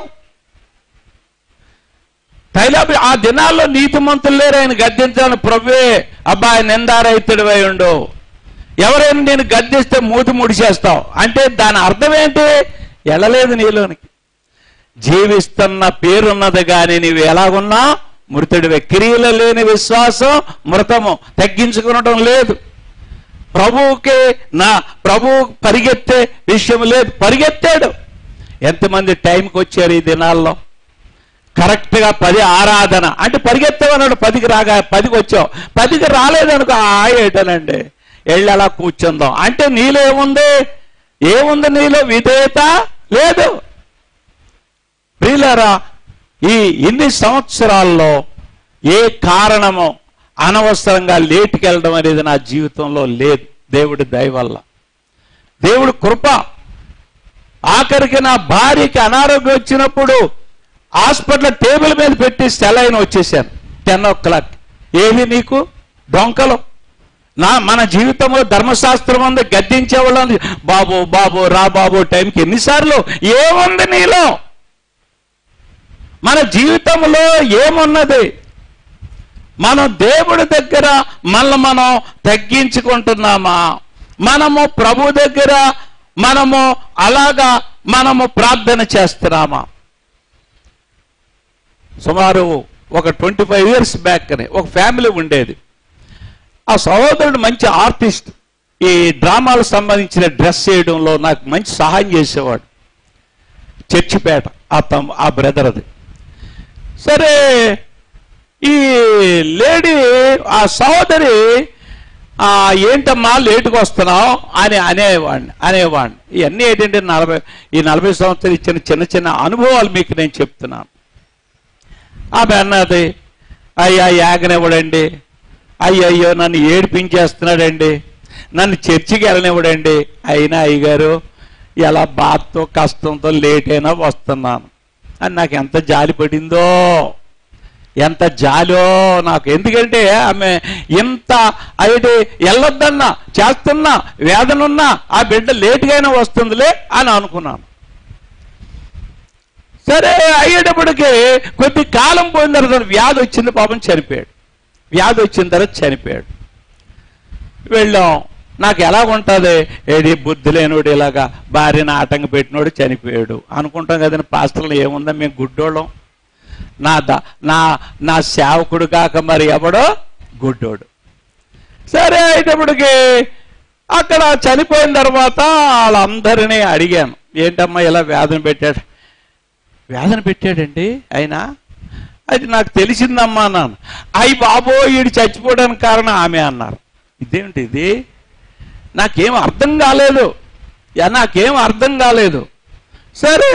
తైలాభి ఆ దినాల్లో నీతిమంతులు లేరు ఆయన గద్దించాలని ప్రభువే అబ్బాయి నిందారైతుడు అయి ఉండు ఎవరైనా నేను గద్దిస్తే మూతి ముడిచేస్తావు అంటే దాని అర్థం ఏంటి వెళ్ళలేదు నీలోనికి జీవిస్తున్న పేరున్నది కానీ నీవు ఎలాగున్నా మృతుడివే క్రియలు లేని విశ్వాసం మృతము తగ్గించుకునడం లేదు ప్రభువుకి నా ప్రభు పరిగెత్తే విషయం లేదు పరిగెత్తాడు ఎంతమంది టైంకి వచ్చారు ఈ దినాల్లో కరెక్ట్ గా పది ఆరాధన అంటే పరిగెత్తామన్నాడు పదికి రాగా పదికి వచ్చావు పదికి రాలేదనుకో ఆ ఏటనండి వెళ్ళి అలా కూర్చుందాం అంటే నీలో ఏముంది ఏముంది నీలో విధేయత లేదు ప్రియులారా ఈ ఇన్ని సంవత్సరాల్లో ఏ కారణమో అనవసరంగా లేటుకి వెళ్ళడం అనేది నా జీవితంలో లేదు దేవుడి దయ వల్ల దేవుడి కృప ఆఖరికి నా భార్యకి అనారోగ్యం వచ్చినప్పుడు హాస్పిటల్ టేబుల్ మీద పెట్టి సెలైన్ వచ్చేసాను టెన్ ఓ క్లాక్ ఏది నీకు డొంకలు నా మన జీవితంలో ధర్మశాస్త్రం ఉంది గద్దించే వాళ్ళు బాబు బాబు రా బాబు టైంకి ఎన్నిసార్లు ఏముంది నీలో మన జీవితంలో ఏమున్నది మనం దేవుడి దగ్గర మనల్ని మనం తగ్గించుకుంటున్నామా మనము ప్రభు దగ్గర మనము అలాగా మనము ప్రార్థన చేస్తున్నామా సుమారు ఒక ట్వంటీ ఫైవ్ ఇయర్స్ బ్యాక్ అని ఒక ఫ్యామిలీ ఉండేది ఆ సహోదరుడు మంచి ఆర్టిస్ట్ ఈ డ్రామాలకు సంబంధించిన డ్రెస్ చేయడంలో నాకు మంచి సహాయం చేసేవాడు చర్చిపేట ఆ తమ్ ఆ బ్రదర్ అది సరే ఈ లేడీ ఆ సహోదరి ఆ ఏంటమ్మా లేటుగా వస్తున్నావు అని అనేవాడిని అనేవాడిని ఇవన్నీ ఏంటంటే నలభై ఈ నలభై సంవత్సరాలు ఇచ్చిన చిన్న చిన్న అనుభవాలు మీకు నేను చెప్తున్నాను ఆమె అన్నది అయ్యా యాగనివ్వడండి అయ్యయ్యో నన్ను ఏడిపించేస్తున్నాడండి నన్ను చర్చికి వెళ్ళనివ్వడండి అయినా అయ్యగారు ఎలా బాధతో కష్టంతో లేట్ అయినా వస్తున్నాను అని నాకు ఎంత జాలి పడిందో ఎంత జాలో నాకు ఎందుకంటే ఆమె ఎంత అయితే వెళ్ళొద్దన్నా చేస్తున్నా వేదనున్నా ఆ బిడ్డ లేటుగా అయినా వస్తుందిలే అని అనుకున్నాను సరే అయ్యేటప్పటికి కొద్ది కాలం పోయిన తర్వాత వ్యాధి వచ్చింది పాపం చనిపోయాడు వ్యాధి వచ్చిన తర్వాత చనిపోయాడు వెళ్ళాం నాకు ఎలా ఉంటుంది ఏడి బుద్ధి లేనోడు ఇలాగా భార్యను ఆటంక పెట్టినోడు చనిపోయాడు అనుకుంటాం కదండి పాస్టర్లు ఏముందా మేము గుడ్డోళ్ళం నా ద నా నా సేవకుడు కాక మరి ఎవడో గుడ్డోడు సరే అయినప్పటికి అక్కడ చనిపోయిన తర్వాత వాళ్ళందరినీ అడిగాను ఏంటమ్మా ఇలా వేదన పెట్టాడు వేదన పెట్టాడండి ఆయన అది నాకు తెలిసిందమ్మా అన్నాను అయ్యి బాబో ఈడు చచ్చిపోవడానికి కారణం ఆమె అన్నారు ఇదేమిటి ఇది నాకేం అర్థం కాలేదు యా, నాకేం అర్థం కాలేదు సరే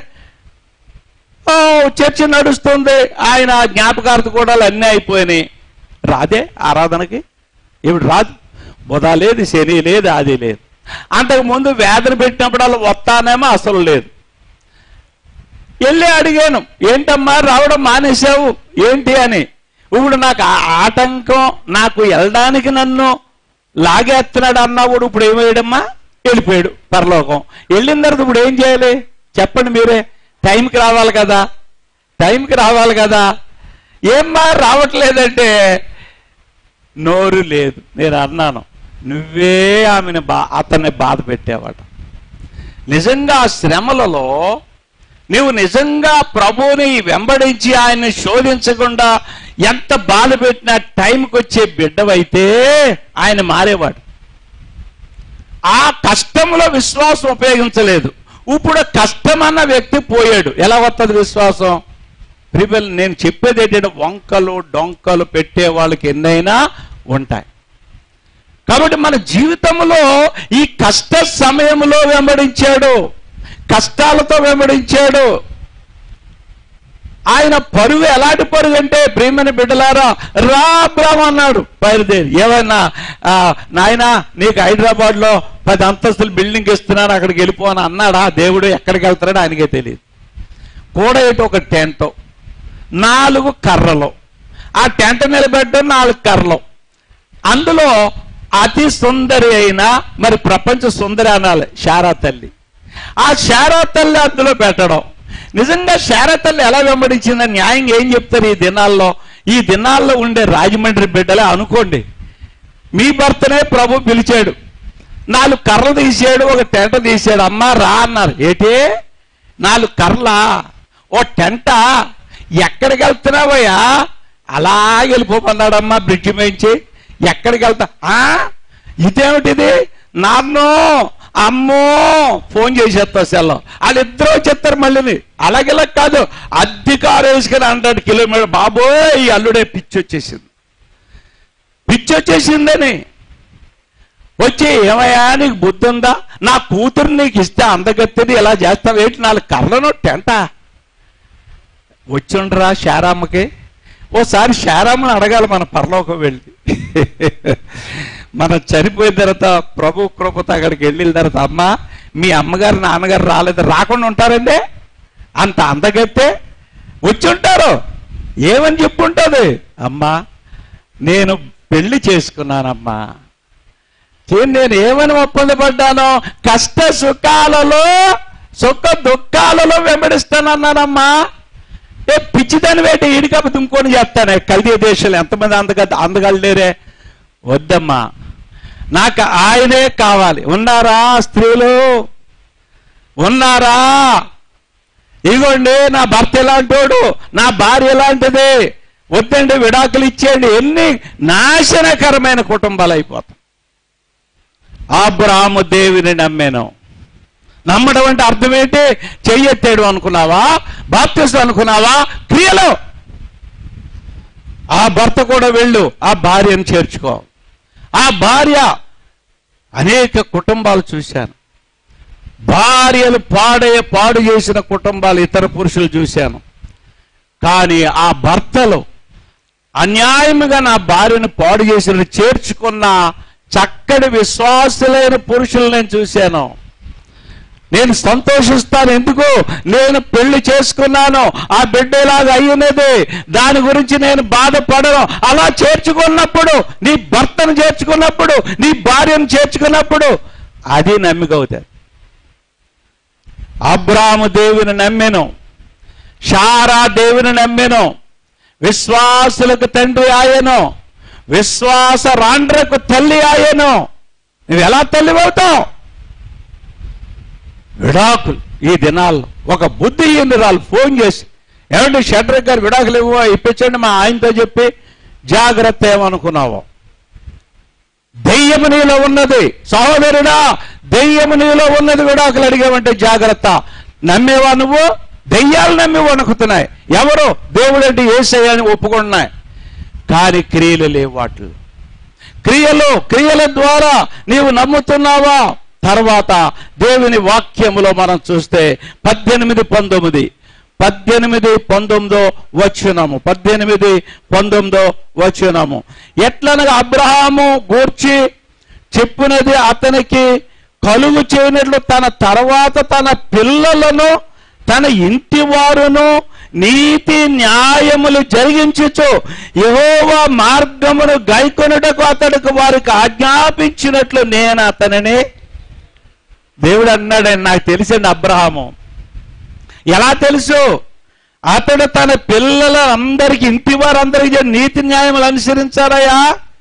ఓ, చర్చ నడుస్తుంది ఆయన జ్ఞాపకార్థ కూడా అన్నీ అయిపోయినాయి రాదే ఆరాధనకి ఇప్పుడు రాదు బుధ లేదు శని లేదు అది లేదు అంతకు ముందు వేదన పెట్టినప్పుడు అలా వస్తానేమో అసలు లేదు వెళ్ళి అడిగాను ఏంటమ్మా రావడం మానేశావు ఏంటి అని ఇప్పుడు నాకు ఆ ఆటంకం నాకు వెళ్ళడానికి నన్ను లాగేస్తున్నాడు అన్నప్పుడు ఇప్పుడు ఏమయ్యాడమ్మా వెళ్ళిపోయాడు పరలోకం వెళ్ళిన తర్వాత ఇప్పుడు ఏం చేయాలి చెప్పండి మీరే టైంకి రావాలి కదా టైంకి రావాలి కదా ఏమ్మా రావట్లేదంటే నోరు లేదు నేను అన్నాను నువ్వే ఆమెను బా అతన్ని బాధ పెట్టావట నిజంగా ఆ శ్రమలలో నీవు నిజంగా ప్రభువుని వెంబడించి ఆయన్ని శోధించకుండా ఎంత బాధ పెట్టినా టైంకి వచ్చే బిడ్డవైతే ఆయన మారేవాడు ఆ కష్టంలో విశ్వాసం ఉపయోగించలేదు ఇప్పుడు కష్టమన్న వ్యక్తి పోయాడు ఎలా వస్తుంది విశ్వాసం ప్రిపల్ నేను చెప్పేది ఏంటంటే వంకలు డొంకలు పెట్టే వాళ్ళకి ఎన్నైనా ఉంటాయి కాబట్టి మన జీవితంలో ఈ కష్ట సమయంలో వెంబడించాడు కష్టాలతో వెంబడించాడు ఆయన పరుగు ఎలాంటి పరుగు అంటే ప్రియమైన బిడ్డలారా రా బ్రహ్మ అన్నాడు బయలుదేరి ఏమన్నా ఆ, నాయనా నీకు హైదరాబాద్ లో పది అంతస్తులు బిల్డింగ్ ఇస్తున్నాను అక్కడికి వెళ్ళిపో అని అన్నాడా దేవుడు ఎక్కడికి వెళ్తాడో ఆయనకే తెలియదు కూడా ఇటు ఒక టెంట్ నాలుగు కర్రలు ఆ టెంట్ నిలబెట్టడం నాలుగు కర్రలు అందులో అతి సుందరి అయిన మరి ప్రపంచ సుందరి అనాలి శారా తల్లి ఆ శారా తల్లి అందులో పెట్టడం నిజంగా శారా తల్లి ఎలా వెంబడించిందని న్యాయంగా ఏం చెప్తారు ఈ దినాల్లో ఈ దినాల్లో ఉండే రాజమండ్రి బిడ్డలే అనుకోండి మీ భర్తనే ప్రభు పిలిచాడు నాలుగు కర్రలు తీసాడు ఒక టెంట తీసాడు అమ్మా రా అన్నారు ఏటి నాలుగు కర్రలా ఓ టెంట ఎక్కడికి వెళ్తున్నావయ్యా అలా వెళ్ళిపోమన్నాడమ్మా బ్రిడ్జి మించి ఎక్కడికి వెళ్తా ఆ ఇదేమిటిది నాన్నో అమ్మో ఫోన్ చేసేస్తా సెల్లో వాళ్ళిద్దరూ చెప్తారు మళ్ళీ అలాగేలా కాదు అద్దెకారు వేసుకుని హండ్రెడ్ కిలోమీటర్ బాబోయ్ ఈ అల్లుడే పిచ్చి వచ్చేసింది పిచ్చి వచ్చేసిందని వచ్చి ఏమయ్యా నీకు బుద్ధి ఉందా నా కూతురు నీకు ఇస్తే అందగత్తెని ఇలా చేస్తావు ఏంటి నాలుగు కర్రను టెంట వచ్చిండ్రా శారమ్మకి ఓసారి శారమ్మని అడగాలి మన పరలోకం వెళ్ళి మనం చనిపోయిన తర్వాత ప్రభు కృపతో అక్కడికి వెళ్ళిన తర్వాత అమ్మ మీ అమ్మగారు నాన్నగారు రాలేదు రాకుండా ఉంటారండి అంత అందగత్తే వచ్చి ఉంటారు ఏమని చెప్పుంటుంది అమ్మా నేను పెళ్లి చేసుకున్నానమ్మా చే- నేను ఏమని ఒప్పందపడ్డాను కష్ట సుఖాలలో సుఖ దుఃఖాలలో వెంబడిస్తానన్నానమ్మా ఏ పిచ్చిదాని వేట ఈడికాపు ఇంకోని చేస్తానే కల్తీ దేశాలు ఎంతమంది అందగ అందగలలేరే వద్దమ్మా నాకు ఆయనే కావాలి ఉన్నారా స్త్రీలు ఉన్నారా ఇగోండి నా భర్త ఎలాంటోడు నా భార్య ఎలాంటిది వద్దండి విడాకులు ఇచ్చేయండి ఎన్ని నాశనకరమైన కుటుంబాలు అయిపోతాయి అబ్రాము దేవిని నమ్మాను నమ్మడం అంటే అర్థం ఏంటి చెయ్యెత్తాడు అనుకున్నావా బాప్తిసం అనుకున్నావా క్రియలు ఆ భర్త కూడా వెళ్ళు ఆ భార్యను చేర్చుకో ఆ భార్య అనేక కుటుంబాలు చూశాను భార్యలు పాడే పాడు చేసిన కుటుంబాలు ఇతర పురుషులు చూశాను కానీ ఆ భర్తలు అన్యాయముగా నా భార్యను పాడు చేసిన చేర్చుకున్న చక్కటి విశ్వాసులైన పురుషులు నేను చూశాను నేను సంతోషిస్తాను ఎందుకు నేను పెళ్లి చేసుకున్నాను ఆ బిడ్డలాగా అయ్యున్నది దాని గురించి నేను బాధపడను అలా చేర్చుకున్నప్పుడు నీ భర్తను చేర్చుకున్నప్పుడు నీ భార్యను చేర్చుకున్నప్పుడు అది నమ్మిక అవుతుంది అబ్రాము దేవుని నమ్మెను షారా దేవుని నమ్మెను విశ్వాసులకు తండ్రి ఆయను విశ్వాస రాండ్రకు తల్లి ఆయను నువ్వు ఎలా తల్లి అవుతావు విడాకులు ఈ దినాల్లో ఒక బుద్ధి రాళ్ళు ఫోన్ చేసి ఏమంటే షడ్రక్ గారు విడాకులు ఇవ్వ ఇప్పించండి మా ఆయనతో చెప్పి జాగ్రత్త ఏమనుకున్నావు దెయ్యము నీలో ఉన్నది సహోదరుడా దెయ్యము నీలో ఉన్నది విడాకులు అడిగామంటే జాగ్రత్త నమ్మేవా నువ్వు దెయ్యాలు నమ్మి వణుకుతున్నాయి ఎవరు దేవుడంటే ఏసయ్యని ఒప్పుకుంటున్నాయి కానీ క్రియలు లేవు వాటిలో క్రియలు క్రియల ద్వారా నీవు నమ్ముతున్నావా తర్వాత దేవుని వాక్యములో మనం చూస్తే పద్దెనిమిది పంతొమ్మిది పద్దెనిమిది పంతొమ్మిదో వచ్చునము పద్దెనిమిది పంతొమ్మిదో వచ్చునము ఎట్లనగా అబ్రహాము గూర్చి చెప్పినది అతనికి కలుగు చేయనట్లు తన తర్వాత తన పిల్లలను తన ఇంటి వారును నీతి న్యాయములు జరిగించుచు యెహోవా మార్గమును గైకొనుటకు అతడికి వారికి ఆజ్ఞాపించినట్లు నేను అతనిని దేవుడు అన్నాడండి నాకు తెలిసింది అబ్రహాము ఎలా తెలుసు అతడు తన పిల్లల అందరికి ఇంటి వారందరికీ నీతి న్యాయములు అనుసరించారయ్యా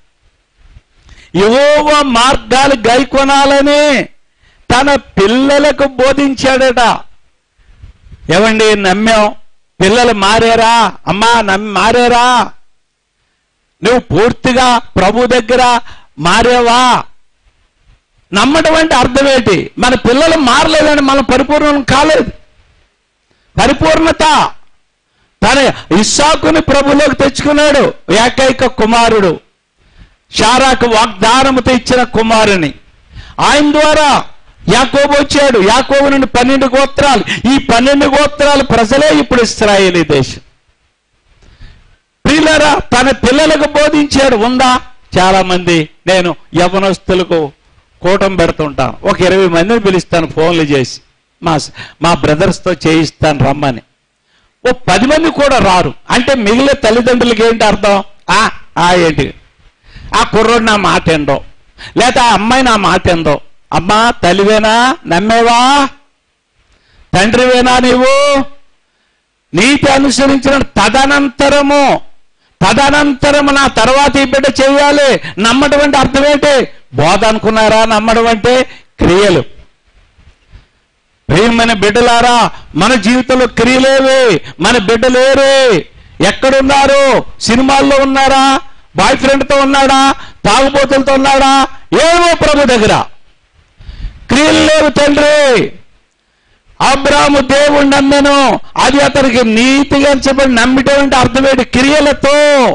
యెహోవా మార్గాలు గైకొనాలని తన పిల్లలకు బోధించాడట ఏమండి నమ్మాం పిల్లలు మారారా అమ్మా నమ్మి మారారా నువ్వు పూర్తిగా ప్రభు దగ్గర మారావా నమ్మడం అంటే అర్థం ఏంటి మన పిల్లలు మారలేదని మనం పరిపూర్ణం కాలేదు పరిపూర్ణత తన ఇస్సాకుని ప్రభులోకి తెచ్చుకున్నాడు ఏకైక కుమారుడు షారాకు వాగ్దానముతో ఇచ్చిన కుమారుని ఆయన ద్వారా యాకోబు వచ్చాడు యాకోబు నుండి పన్నెండు గోత్రాలు ఈ పన్నెండు గోత్రాలు ప్రజలే ఇప్పుడు ఇస్రాయేలీ దేశం ప్రియులరా తన పిల్లలకు బోధించాడు ఉందా చాలా మంది నేను యవనస్తులకు కూటం పెడుతుంటాను ఒక ఇరవై మందిని పిలుస్తాను ఫోన్లు చేసి మా మా బ్రదర్స్తో చేయిస్తాను రమ్మని ఓ పది మంది కూడా రారు అంటే మిగిలిన తల్లిదండ్రులకి ఏంటి అర్థం ఆ ఆ ఏంటి ఆ కుర్రోడు నా మాట ఏందో లేదా ఆ అమ్మాయి నా మాట ఏందో అమ్మా తల్లివేనా నమ్మేవా తండ్రివేనా నీవు నీతి అనుసరించిన తదనంతరము తదనంతరము నా తర్వాత ఈ బిడ్డ చేయాలి నమ్మడం అంటే అర్థం ఏంటి బోధ అనుకున్నారా నమ్మడం అంటే క్రియలు ప్రియమైన బిడ్డలారా మన జీవితంలో క్రియలేవి మన బిడ్డలేరు ఎక్కడున్నారు సినిమాల్లో ఉన్నారా బాయ్ ఫ్రెండ్తో ఉన్నాడా తాగుబోతులతో ఉన్నాడా ఏమో ప్రభు దగ్గర క్రియలు లేవు తండ్రి అబ్రాము దేవుడు నమ్మెను అది అతనికి నీతిగా చెప్పండి నమ్మిటేంటి అర్థమేంటి క్రియలతో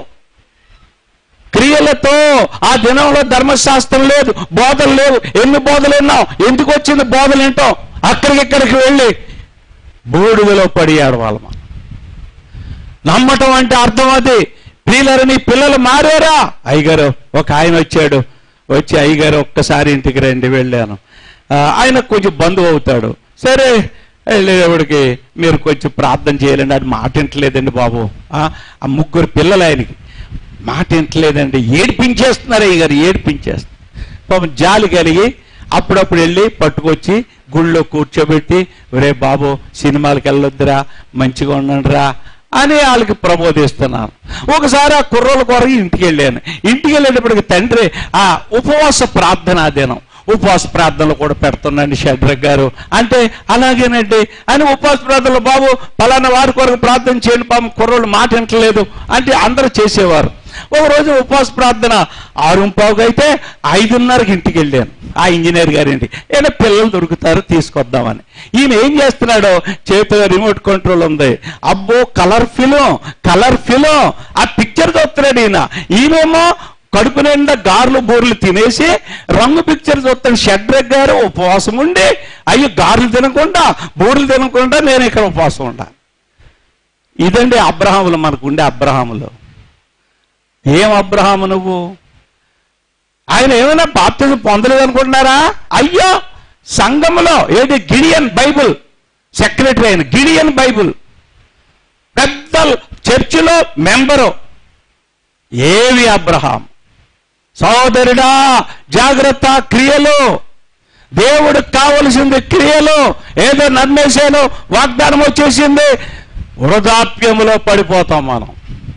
క్రియలతో ఆ దినంలో ధర్మశాస్త్రం లేదు బోధలు లేవు ఎన్ని బోధలు విన్నాం ఎందుకు వచ్చింది బోధలు ఏంటో అక్కడికిక్కడికి వెళ్ళి బూడిదలో పడి ఆడవాళ్ళ మనం నమ్మటం అంటే అర్థం అది ప్రియులరు నీ పిల్లలు మారారా అయ్యగారు ఒక ఆయన వచ్చాడు వచ్చి అయ్యగారు ఒక్కసారి ఇంటికి రండి వెళ్ళాను ఆ, ఆయన కొంచెం బంధువు అవుతాడు సరే వెళ్ళేవాడికి మీరు కొంచెం ప్రార్థన చేయాలండి అది మాట వింటలేదండి బాబు ఆ, ఆ ముగ్గురు పిల్లలు ఆయనకి మాట వింటలేదండి ఏడిపించేస్తున్నారు అయ్యగారు ఏడిపించేస్తున్నారు పాపం జాలి కలిగి అప్పుడప్పుడు వెళ్ళి పట్టుకొచ్చి గుళ్ళో కూర్చోబెట్టి ఒరే బాబు సినిమాలకు వెళ్ళొద్దురా మంచిగా ఉండండిరా అని వాళ్ళకి ప్రబోధిస్తున్నాను ఒకసారి ఆ కుర్రోల కొరకు ఇంటికి వెళ్ళాను ఇంటికి వెళ్ళేటప్పటికి తండ్రి ఆ ఉపవాస ప్రార్థనా దినం ఉపవాస ప్రార్థనలు కూడా పెడుతున్నాండి షడ్రక్ గారు అంటే అలాగేనండి అని ఉపవాస ప్రార్థనలు బాబు పలానా వారి కొరకు ప్రార్థన చేయండి పాపం కుర్రోళ్ళు మాట వింటలేదు అంటే అందరూ చేసేవారు ఒక రోజు ఉపవాస ప్రార్థన ఆరు పావుగా అయితే ఐదున్నరకి ఇంటికి వెళ్ళాను ఆ ఇంజనీర్ గారింటి ఏదో పిల్లలు దొరుకుతారు తీసుకొద్దామని ఈయన ఏం చేస్తున్నాడో చేతిలో రిమోట్ కంట్రోల్ ఉంది అబ్బో కలర్ ఫిలిం కలర్ ఫిలిం ఆ పిక్చర్ చూస్తున్నాడు ఈయన ఈయనేమో కడుపు నిండా గార్లు బోర్లు తినేసి రంగు పిక్చర్ చూస్తాను షడ్రగ్ గారు ఉపవాసం ఉండి అయ్యో గార్లు తినకుండా బోర్లు తినకుండా నేను ఇక్కడ ఉపవాసం ఉండా ఇదండి అబ్రహాములు మనకు ఉండే అబ్రహాములు ఏం అబ్రహాము నువ్వు ఆయన ఏమైనా బాప్తిజం పొందలేదు అనుకుంటున్నారా అయ్యో సంఘములో ఏది గిడియన్ బైబుల్ సెక్రటరీ అయిన గిడియన్ బైబుల్ పెద్ద చర్చిలో మెంబరు ఏవి అబ్రహాం సోదరుడా జాగ్రత్త క్రియలు దేవుడికి కావలసింది క్రియలు ఏదో నమ్మేశాను వాగ్దానం వచ్చేసింది వృధాప్యములో పడిపోతాం మనం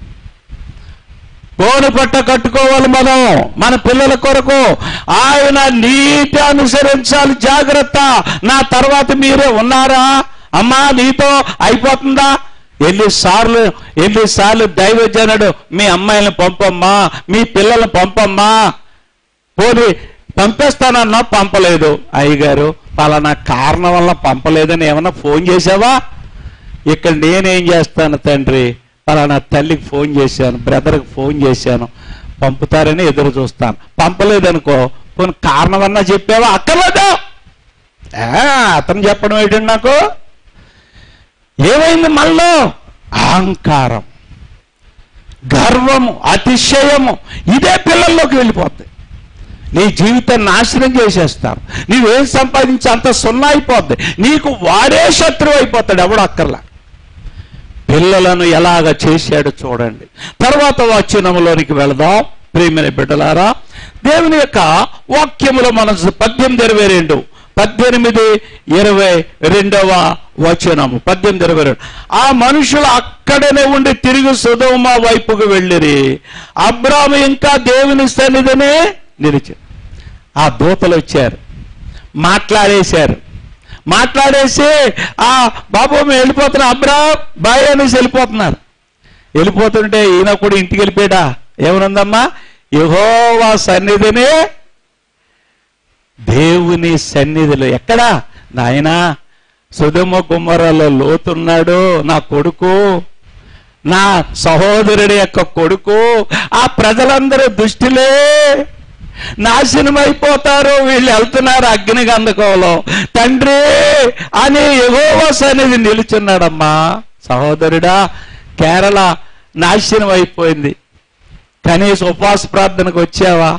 గోను పట్ట కట్టుకోవాలి మనం మన పిల్లల కొరకు ఆయన నీటి అనుసరించాలి జాగ్రత్త నా తర్వాత మీరే ఉన్నారా అమ్మా నీతో అయిపోతుందా ఎన్నిసార్లు ఎన్నిసార్లు దైవజనుడు మీ అమ్మాయిలను పంపమ్మా మీ పిల్లల్ని పంపమ్మా పోనీ పంపేస్తానన్నా పంపలేదు అయ్యగారు పలానా కారణం వల్ల పంపలేదని ఏమన్నా ఫోన్ చేసావా ఇక్కడ నేనేం చేస్తాను తండ్రి పలానా తల్లికి ఫోన్ చేశాను బ్రదర్కి ఫోన్ చేశాను పంపుతారని ఎదురు చూస్తాను పంపలేదనుకో కొన్ని కారణం అన్నా చెప్పావా అక్కర్లేదు ఆ, అతను చెప్పడం ఏంటండి నాకు ఏమైంది మనలో అహంకారం గర్వము అతిశయము ఇదే పిల్లల్లోకి వెళ్ళిపోతాయి నీ జీవితాన్ని నాశనం చేసేస్తారు నీవేం సంపాదించి అంత సున్నా అయిపోద్ది నీకు వాడే శత్రువు అయిపోతాడు ఎవడు అక్కర్లా పిల్లలను ఎలాగ చేశాడు చూడండి తర్వాత వచనములోనికి వెళదాం ప్రియమైన బిడ్డలారా దేవుని యొక్క వాక్యములో మన పద్దెనిమిది ఇరవై రెండు పద్దెనిమిది ఇరవై రెండవ వచనము పద్దెనిమిది ఇరవై రెండు ఆ మనుషులు అక్కడనే ఉండి తిరిగి సుధోమ వైపుకు వెళ్ళిరి అబ్రాము ఇంకా దేవుని సన్నిధినే నిలిచి ఆ దూతలు వచ్చారు మాట్లాడేశారు మాట్లాడేసి ఆ బాబు మేము వెళ్ళిపోతున్నాం అబ్రా బాయ్ అనేసి వెళ్ళిపోతున్నారు వెళ్ళిపోతుంటే ఈయన కూడా ఇంటికి వెళ్ళిపోయాడా ఏమనుందమ్మా యహోవా సన్నిధిని దేవుని సన్నిధిలో ఎక్కడా నాయనా సుధమ కుమ్మరాలో లోతున్నాడు నా కొడుకు నా సహోదరుడి యొక్క కొడుకు ఆ ప్రజలందరూ దుష్టులే నాశనం అయిపోతారు వీళ్ళు వెళ్తున్నారు అగ్ని గంధకంలో తండ్రి అని ఎగోవస్ అనేది నిలుచున్నాడమ్మా సహోదరుడా కేరళ నాశనం అయిపోయింది కనీసం ఉపవాస ప్రార్థనకు వచ్చావా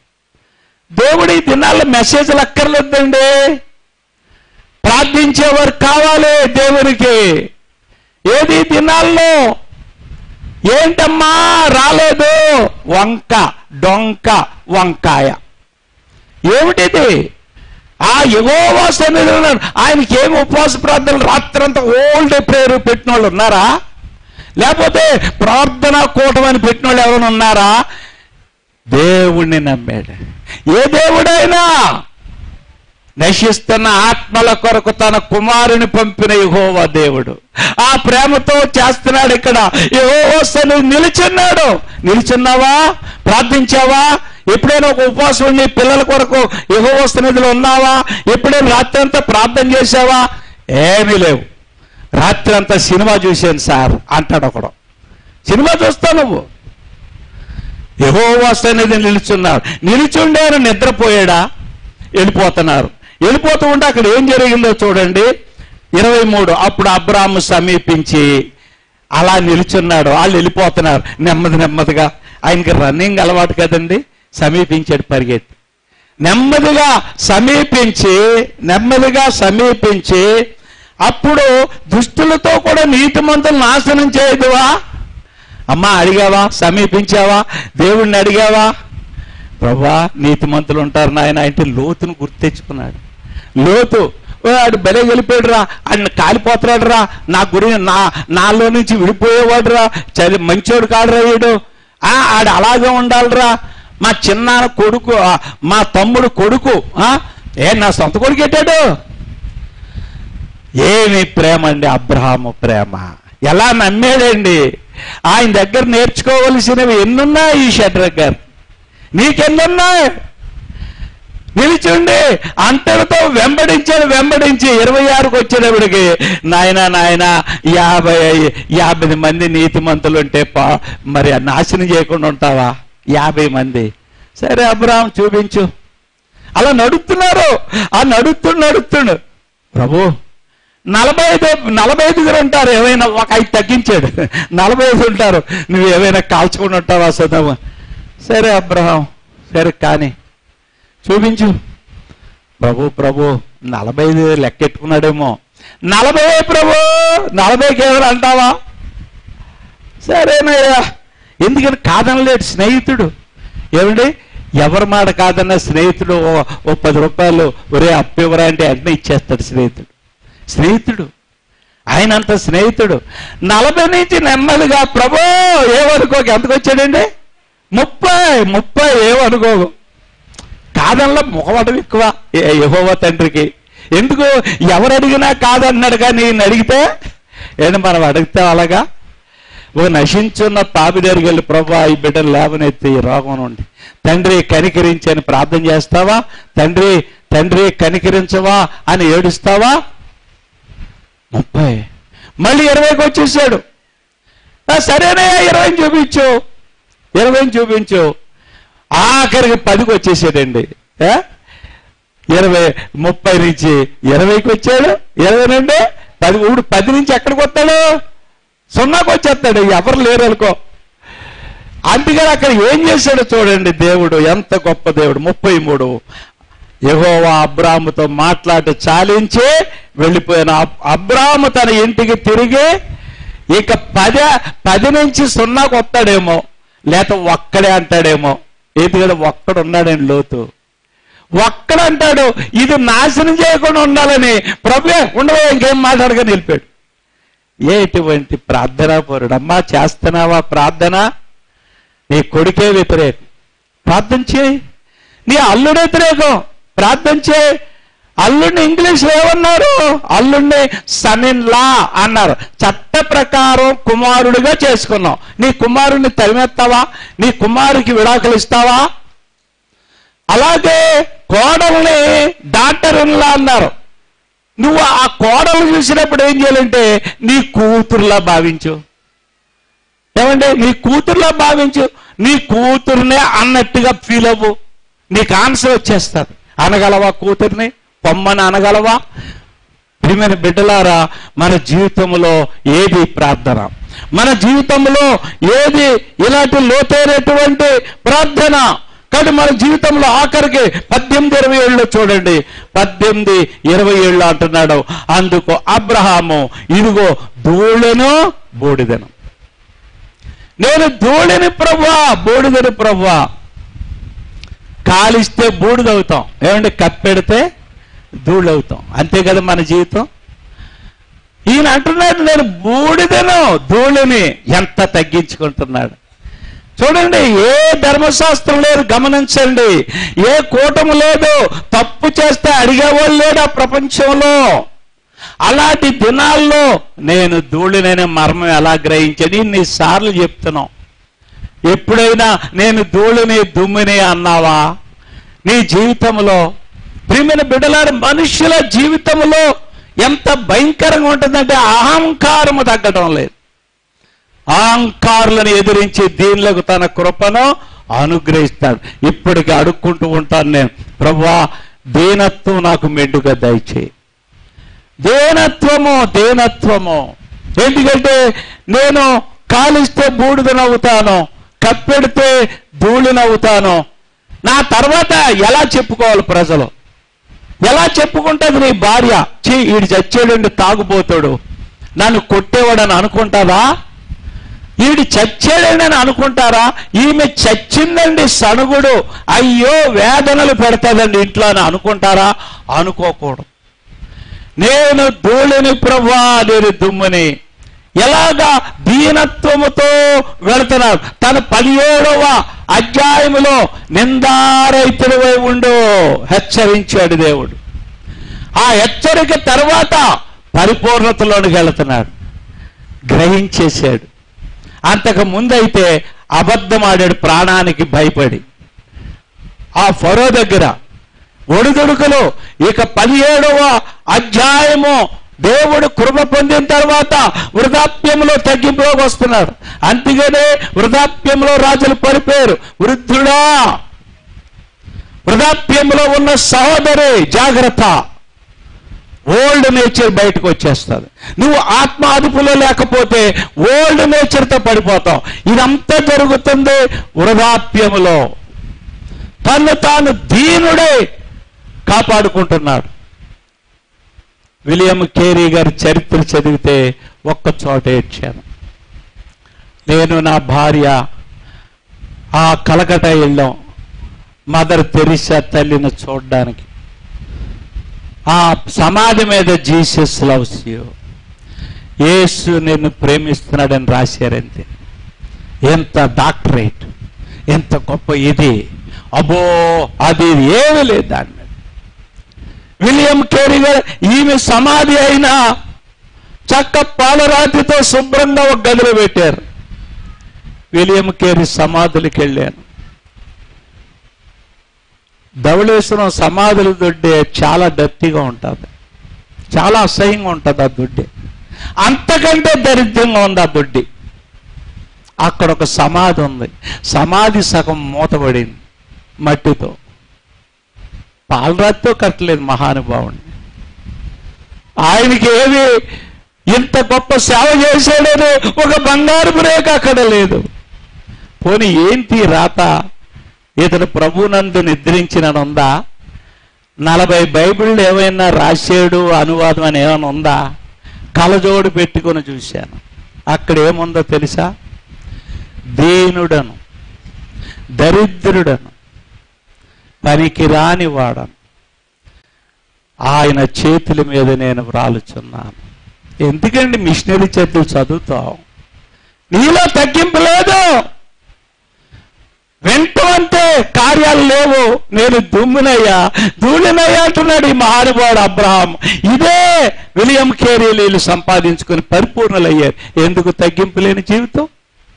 దేవుడి ఈ దినాల్లో మెసేజ్లు అక్కర్లేదండి ప్రార్థించేవారు కావాలి దేవునికి ఏది ఈ దినాల్లో ఏంటమ్మా రాలేదు వంక డొంక వంకాయ ఏమిటిది ఆ యగోవాస అనేది ఉన్నాడు ఆయనకి ఏమి ఉపవాస ప్రార్థనలు రాత్రంతా ఓల్డ్ ప్రేయర్ పెట్టిన వాళ్ళు ఉన్నారా లేకపోతే ప్రార్థనా కూటమని పెట్టిన వాళ్ళు ఎవరైనా ఉన్నారా దేవుణ్ణి నమ్మాడు ఏ దేవుడైనా నశిస్తున్న ఆత్మల కొరకు తన కుమారుని పంపిన యహోవా దేవుడు ఆ ప్రేమతో చేస్తున్నాడు ఇక్కడ యహోవా సన్నిధి నిలిచున్నాడు నిలిచున్నావా ప్రార్థించావా ఎప్పుడైనా ఒక ఉపవాసం ఉండి పిల్లల కొరకు యహోవా సన్నిధిలో ఉన్నావా ఎప్పుడైనా రాత్రి అంతా ప్రార్థన చేశావా ఏమీ లేవు రాత్రి అంతా సినిమా చూశాను సార్ అంటాడు ఒకడు సినిమా చూస్తావు నువ్వు యహోవా సన్నిధి నిలుచున్నారు నిలుచుండారు నిద్రపోయాడా వెళ్ళిపోతున్నారు వెళ్ళిపోతూ ఉంటే అక్కడ ఏం జరిగిందో చూడండి ఇరవై మూడు అప్పుడు అబ్రాము సమీపించి అలా నిలుచున్నాడు వాళ్ళు వెళ్ళిపోతున్నారు నెమ్మది నెమ్మదిగా ఆయనకి రన్నింగ్ అలవాటు కదండి సమీపించాడు పరిగెత్తి నెమ్మదిగా సమీపించి నెమ్మదిగా సమీపించి అప్పుడు దుష్టులతో కూడా నీతిమంతులు నాశనం చేయదువా అమ్మా అడిగావా సమీపించావా దేవుణ్ణి అడిగావా ప్రభా నీతిమంతులు ఉంటారు నాయన అంటే లోతును గుర్తెచ్చుకున్నాడు లోతు వాడు బలే వెళ్ళిపోయాడు రా ఆయన కాలిపోతున్నాడు రా నా గురి నా నాలో నుంచి విడిపోయేవాడు రా చలి మంచోడు కాడురా వీడు ఆ ఆడు అలాగే ఉండాలిరా మా చిన్నాన్న కొడుకు ఆ, మా తమ్ముడు కొడుకు ఆ ఏ నా సొంత కొడుకు ఎట్టాడు ఏమి ప్రేమ అండి అబ్రహాము ప్రేమ ఎలా నమ్మేడండి ఆయన దగ్గర నేర్చుకోవలసినవి ఎన్నున్నాయి ఈ షడ్రక్ గారు నీకెన్నున్నాయి నిలిచుండి అంతటితో వెంబడించాడు వెంబడించి ఇరవై ఆరుకు వచ్చేటప్పటికి నాయన నాయన యాభై యాభై మంది నీతిమంతులు ఉంటే పా మరి ఆ నాశనం చేయకుండా ఉంటావా యాభై మంది సరే అబ్రాహం చూపించు అలా నడుస్తున్నారు ఆ నడుస్తుండు నడుస్తుండు ప్రభు నలభై ఐదు నలభై ఐదుగురు ఉంటారు ఏమైనా ఒక ఐదు తగ్గించాడు నలభై ఐదు ఉంటారు నువ్వు ఏమైనా కాల్చుకుని ఉంటావా సదమ్మ సరే అబ్రహం సరే కానీ చూపించు ప్రభు ప్రభు నలభై ఐదు లెక్కెట్టుకున్నాడేమో నలభై ప్రభు నలభైకి ఎవరు అంటావా సరేనయ్యా ఎందుకని కాదనలేడు స్నేహితుడు ఏమండి ఎవరి మాట కాదన్న స్నేహితుడు ఓ- ఓ పది రూపాయలు ఒరే అప్పు ఇవ్వరా అంటే వెంటనే ఇచ్చేస్తాడు స్నేహితుడు స్నేహితుడు ఆయన అంత స్నేహితుడు నలభై నుంచి నెమ్మదిగా ప్రభు ఏమనుకోక ఎంతకు వచ్చాడండి ముప్పై ముప్పై ఏమనుకోకు కాదనలో ముఖమటం ఎక్కువ యహోవ తండ్రికి ఎందుకు ఎవరు అడిగినా కాదన్నాడు కానీ నేను అడిగితే ఏంటి మనం అడిగితే అలాగా ఓ నశించున్న పాపి దగ్గరికి వెళ్ళి ప్రభా ఈ బిడ్డను లేవనెత్తి ఈ రోగం నుండి తండ్రి కనికరించి అని ప్రార్థన చేస్తావా తండ్రి తండ్రి కనికరించవా అని ఏడుస్తావా ముప్పై మళ్ళీ ఇరవైకి వచ్చేసాడు "ఆ, సరేనయ్యా ఇరవై చూపించు ఇరవై చూపించు ఆఖరికి పదికి వచ్చేసాడండి ఏ? ఇరవై ముప్పై నుంచి ఇరవైకి వచ్చాడు ఇరవై నుండి పది ఇప్పుడు పది నుంచి ఎక్కడికి వస్తాడు సున్నాకి వచ్చేస్తాడు ఎవరు లేరు అనుకో అందుకని అక్కడ ఏం చేశాడో చూడండి దేవుడు ఎంత గొప్ప దేవుడు ముప్పై మూడు యెహోవా అబ్రాముతో మాట్లాడి చాలించి వెళ్ళిపోయిన అబ్- అబ్రాము తన ఇంటికి తిరిగి ఇక పది పది నుంచి సున్నాకు వస్తాడేమో లేక ఒక్కడే అంటాడేమో ఎందుకంటే ఒక్కడు ఉన్నాడండి లోతు ఒక్కడంటాడు ఇది నాశనం చేయకుండా ఉండాలని ప్రభువే ఉండవే ఇంకేం మాట్లాడగా నిలిపాడు ఎటువంటి ప్రార్థనా పరుడు అమ్మా చేస్తున్నావా ప్రార్థన నీ కొడుకే వ్యతిరేకం ప్రార్థన చేయి నీ అల్లుడు వ్యతిరేకం ప్రార్థన చేయి అల్లుడిని ఇంగ్లీష్ ఏమన్నారు అల్లుడిని సన్ ఇన్ లా అన్నారు చట్ట ప్రకారం కుమారుడిగా చేసుకున్నావు నీ కుమారుడిని తరిమేస్తావా నీ కుమారుడికి విడాకులు ఇస్తావా అలాగే కోడల్ని డాక్టర్ ఇన్లా అన్నారు నువ్వు ఆ కోడలు చూసినప్పుడు ఏం చేయాలంటే నీ కూతురులా భావించు ఏమంటే నీ కూతురులా భావించు నీ కూతురునే అన్నట్టుగా ఫీల్ అవ్వు నీకు ఆన్సర్ వచ్చేస్తుంది అనగలవా కూతుర్ని పొమ్మని అనగలవా ప్రియమైన బిడ్డలారా మన జీవితంలో ఏది ప్రార్థన మన జీవితంలో ఏది ఇలాంటి లోతైనటువంటి ప్రార్థన కాబట్టి మన జీవితంలో ఆఖరికి పద్దెనిమిది ఇరవై ఏళ్ళు చూడండి పద్దెనిమిది ఇరవై ఏళ్ళు అంటున్నాడు అందుకు అబ్రహాము ఇదిగో ధూళెను బూడిదను నేను ధూళిని ప్రభా బూడిదని ప్రభా కాలిస్తే బూడిదవుతాం ఏమంటే కప్పెడితే ధూళవుతాం అంతే కదా మన జీవితం ఈయన అంటున్నాడు నేను బూడిదను ధూళిని ఎంత తగ్గించుకుంటున్నాడు చూడండి ఏ ధర్మశాస్త్రం లేదు గమనించండి ఏ కూటమి లేదు తప్పు చేస్తే అడిగేవాళ్ళు లేడు ఆ ప్రపంచంలో అలాంటి దినాల్లో నేను ధూళినైన మర్మం ఎలా గ్రహించని ఇన్నిసార్లు చెప్తున్నాం ఎప్పుడైనా నేను ధూళిని దుమ్మిని అన్నావా నీ జీవితంలో ప్రియమైన బిడ్డలారు మనుషుల జీవితంలో ఎంత భయంకరంగా ఉంటుందంటే అహంకారము తగ్గడం లేదు అహంకారులను ఎదిరించి దీనిలకు తన కృపను అనుగ్రహిస్తాడు ఇప్పటికి అడుక్కుంటూ ఉంటాను నేను ప్రభా దీనత్వం నాకు మెండుగా దయచేయి దేనత్వము దేనత్వము ఎందుకంటే నేను కాలిస్తే బూడిదనవుతాను కప్పెడితే ధూళినవుతాను నా తర్వాత ఎలా చెప్పుకోవాలి ప్రజలు ఎలా చెప్పుకుంటుంది నీ భార్య చీ ఈడు చచ్చేడండి తాగుపోతాడు నన్ను కొట్టేవాడని అనుకుంటారా ఈడు చచ్చాడని అని అనుకుంటారా ఈమె చచ్చిందండి సణుగుడు అయ్యో వేదనలు పెడతాదండి ఇంట్లో అని అనుకుంటారా అనుకోకూడదు నేను ధూళిని ప్రభా నేను దుమ్ముని ఎలాగా దీనత్వముతో వెళుతున్నాడు తన పదిహేడవ అధ్యాయములో నిందారైతుడివై ఉండు హెచ్చరించాడు దేవుడు ఆ హెచ్చరిక తర్వాత పరిపూర్ణతలోనికి వెళుతున్నాడు గ్రహించేశాడు అంతకు ముందైతే అబద్ధం ఆడాడు ప్రాణానికి భయపడి ఆ ఫరో దగ్గర ఒడిదుడుకులు ఇక పదిహేడవ అధ్యాయము దేవుడు కృప పొందిన తర్వాత వృద్ధాప్యంలో తగ్గింపులోకి వస్తున్నాడు అందుకనే వృద్ధాప్యంలో రాజులు పడిపోయారు వృద్ధుడా వృద్ధాప్యంలో ఉన్న సహోదరి జాగ్రత్త ఓల్డ్ నేచర్ బయటకు వచ్చేస్తుంది నువ్వు ఆత్మ అదుపులో లేకపోతే ఓల్డ్ నేచర్తో పడిపోతావు ఇదంతా జరుగుతుంది వృధాప్యములో తను తాను దీనుడే కాపాడుకుంటున్నాడు విలియం కేరీ గారి చరిత్ర చదివితే ఒక్క చోట ఏడ్చాను నేను నా భార్య ఆ కలకట వెళ్ళాం మదర్ తెరిసా తల్లిని చూడడానికి ఆ సమాధి మీద జీసస్ లవ్స్ యూ యేసు నిన్ను ప్రేమిస్తున్నాడని రాశారంతే ఎంత డాక్టరేట్ ఎంత గొప్ప ఇది అబ్బో అది ఏమీ లేదు దాని మీద విలియం కేరీ గారు ఈమె సమాధి అయినా చక్క పాలరాతితో శుభ్రంగా ఒక గదిలో పెట్టారు విలియం కేరీ సమాధులకి వెళ్ళాను ధవళేశ్వరం సమాధుల దొడ్డే చాలా డర్టీగా ఉంటుంది చాలా అసహ్యంగా ఉంటుంది ఆ దొడ్డి అంతకంటే దరిద్రంగా ఉంది ఆ దొడ్డి అక్కడ ఒక సమాధి ఉంది సమాధి సగం మూతబడింది మట్టితో పాలరాతితో కట్టలేదు మహానుభావుడిని ఆయనకి ఏమి ఇంత గొప్ప సేవ చేశాడని ఒక బంగారు రేఖ అక్కడ లేదు పోనీ ఏంటి రాత ఇతడు ప్రభునందు నిద్రించిననుందా నలభై బైబిళ్ళు ఏమైనా రాశాడు అనువాదం అని ఏమైనా ఉందా కలజోడు పెట్టుకొని చూశాను అక్కడ ఏముందో తెలుసా దీనుడను దరిద్రుడను పనికి వాడను ఆయన చేతుల మీద నేను వ్రాలుచున్నాను ఎందుకండి మిషనరీ చేతులు చదువుతావు నీలో తగ్గింపు లేదు వెంటంటే కార్యాలు లేవు నేను దుమ్మునయ్యా ధూళినయ్యా అంటున్నాడు ఈ మహానుభావుడు అబ్రహాం ఇదే విలియం కేరీలు వీళ్ళు సంపాదించుకొని పరిపూర్ణలయ్యారు ఎందుకు తగ్గింపు లేని జీవితం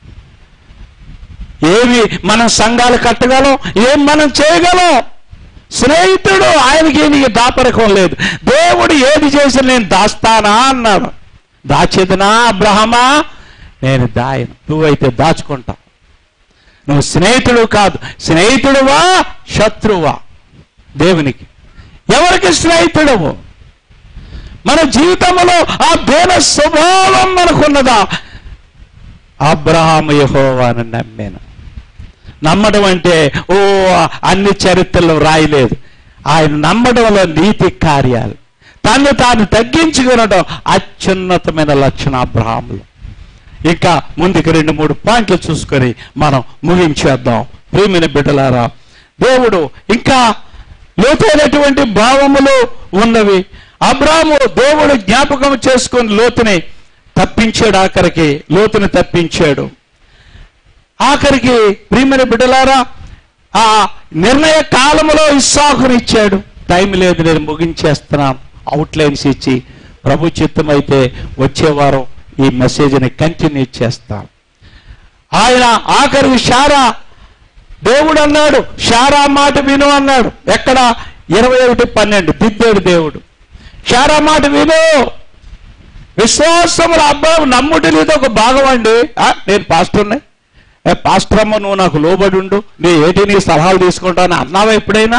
ఏమి మనం సంఘాలు కట్టగలం ఏం మనం చేయగలం స్నేహితుడు ఆయనకి నీకు దాపరకం లేదు దేవుడు ఏది చేసి నేను దాస్తానా అన్నాడు దాచేదనా అబ్రహమా నేను దాయను నువ్వైతే దాచుకుంటావు నువ్వు స్నేహితుడు కాదు స్నేహితుడువా శత్రువా దేవునికి ఎవరికి స్నేహితుడవు మన జీవితంలో ఆ దేన స్వభావం మనకున్నదా అబ్రహాము యహోవాను నమ్మాను నమ్మడం అంటే ఓ అన్ని చరిత్రలు రాయలేదు ఆయన నమ్మడంలో నీతి కార్యాలు తను తాను తగ్గించుకునడం అత్యున్నతమైన లక్షణ అబ్రహాములు ఇంకా ముందుకు రెండు మూడు పాయింట్లు చూసుకొని మనం ముగించేద్దాం ప్రేమిన బిడ్డలారా దేవుడు ఇంకా లోతైనటువంటి భావములు ఉన్నవి అబ్రాము దేవుడు జ్ఞాపకం చేసుకొని లోతుని తప్పించాడు ఆఖరికి లోతుని తప్పించాడు ఆఖరికి ప్రియమైన బిడ్డలారా ఆ నిర్ణయ కాలములో ఇస్సాకునిచ్చాడు టైం లేదు నేను ముగించేస్తున్నాను అవుట్లైన్స్ ఇచ్చి ప్రభు చిత్తం అయితే వచ్చే వారం ఈ మెసేజ్ని కంటిన్యూ చేస్తాం ఆయన ఆఖరికి షారా దేవుడు అన్నాడు షారా మాట విను అన్నాడు ఎక్కడ ఇరవై ఒకటి పన్నెండు దిద్దాడు దేవుడు షారా మాట విను విశ్వాసముల అబ్బాయి నమ్ముటి నీతో ఒక భాగం అండి ఆ, నేను పాస్టర్ని ఏ పాస్టర్ అమ్మ నువ్వు నాకు లోబడి ఉండు నీ ఏటి నీ సలహాలు తీసుకుంటాను అన్నావా ఎప్పుడైనా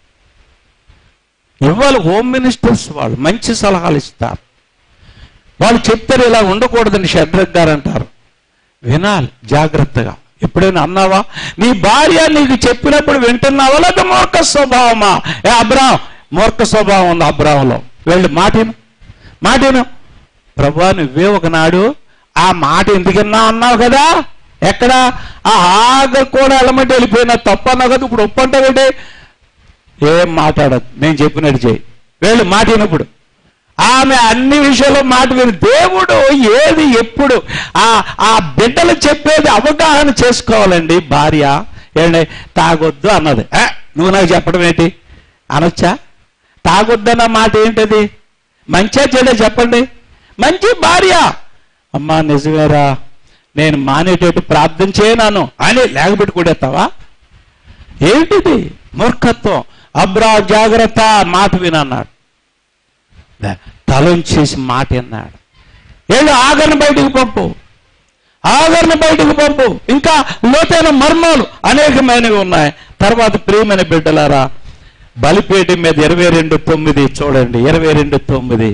ఇవాళ హోమ్ మినిస్టర్స్ వాళ్ళు మంచి సలహాలు ఇస్తారు వాళ్ళు చెప్తారు ఇలా ఉండకూడదని షడ్రక్ గారు అంటారు వినాలి జాగ్రత్తగా ఎప్పుడైనా అన్నావా నీ భార్య నీకు చెప్పినప్పుడు వింటున్నావా లేదా మూర్ఖ స్వభావమా ఏ అబ్రాహం మూర్ఖ స్వభావం ఉంది అబ్రాహంలో వెళ్ళి మాటిను మాటిను ప్రభా నువ్వే ఒకనాడు ఆ మాట ఎందుకన్నా అన్నావు కదా ఎక్కడ ఆ ఆగ కూడా వెళ్ళమంటే వెళ్ళిపోయినా తప్పు అన్నావు కదా ఇప్పుడు ఒప్పు అంటావు ఏంటి? ఏం మాట్లాడదు నేను చెప్పినట్టు చేయి వెళ్ళు మాటినప్పుడు ఆమె అన్ని విషయాల్లో మాట విని దేవుడు ఏది ఎప్పుడు ఆ ఆ బిడ్డలు చెప్పేది అవగాహన చేసుకోవాలండి భార్య ఏంటి తాగొద్దు అన్నది "ఏ, నువ్వు నాకు చెప్పడం ఏంటి అనొచ్చా తాగొద్దన్న మాట ఏంటది మంచిగా చెడే చెప్పండి మంచి భార్య అమ్మా నిజమేరా నేను మానేటట్టు ప్రార్థన చేయనాను అని లేకబెట్టి కూడేస్తావా ఏంటిది మూర్ఖత్వం అబ్రా జాగ్రత్త మాట వినన్నాడు తలంచేసి మాట అన్నాడు ఏళ్ళు ఆగరణ బయటకు పంపు ఆగరణ బయటకు పంపు ఇంకా లోతైన మర్మాలు అనేకమైనవి ఉన్నాయి తర్వాత ప్రియమైన బిడ్డలారా బలిపేట మీద ఇరవై రెండు తొమ్మిది చూడండి ఇరవై రెండు తొమ్మిది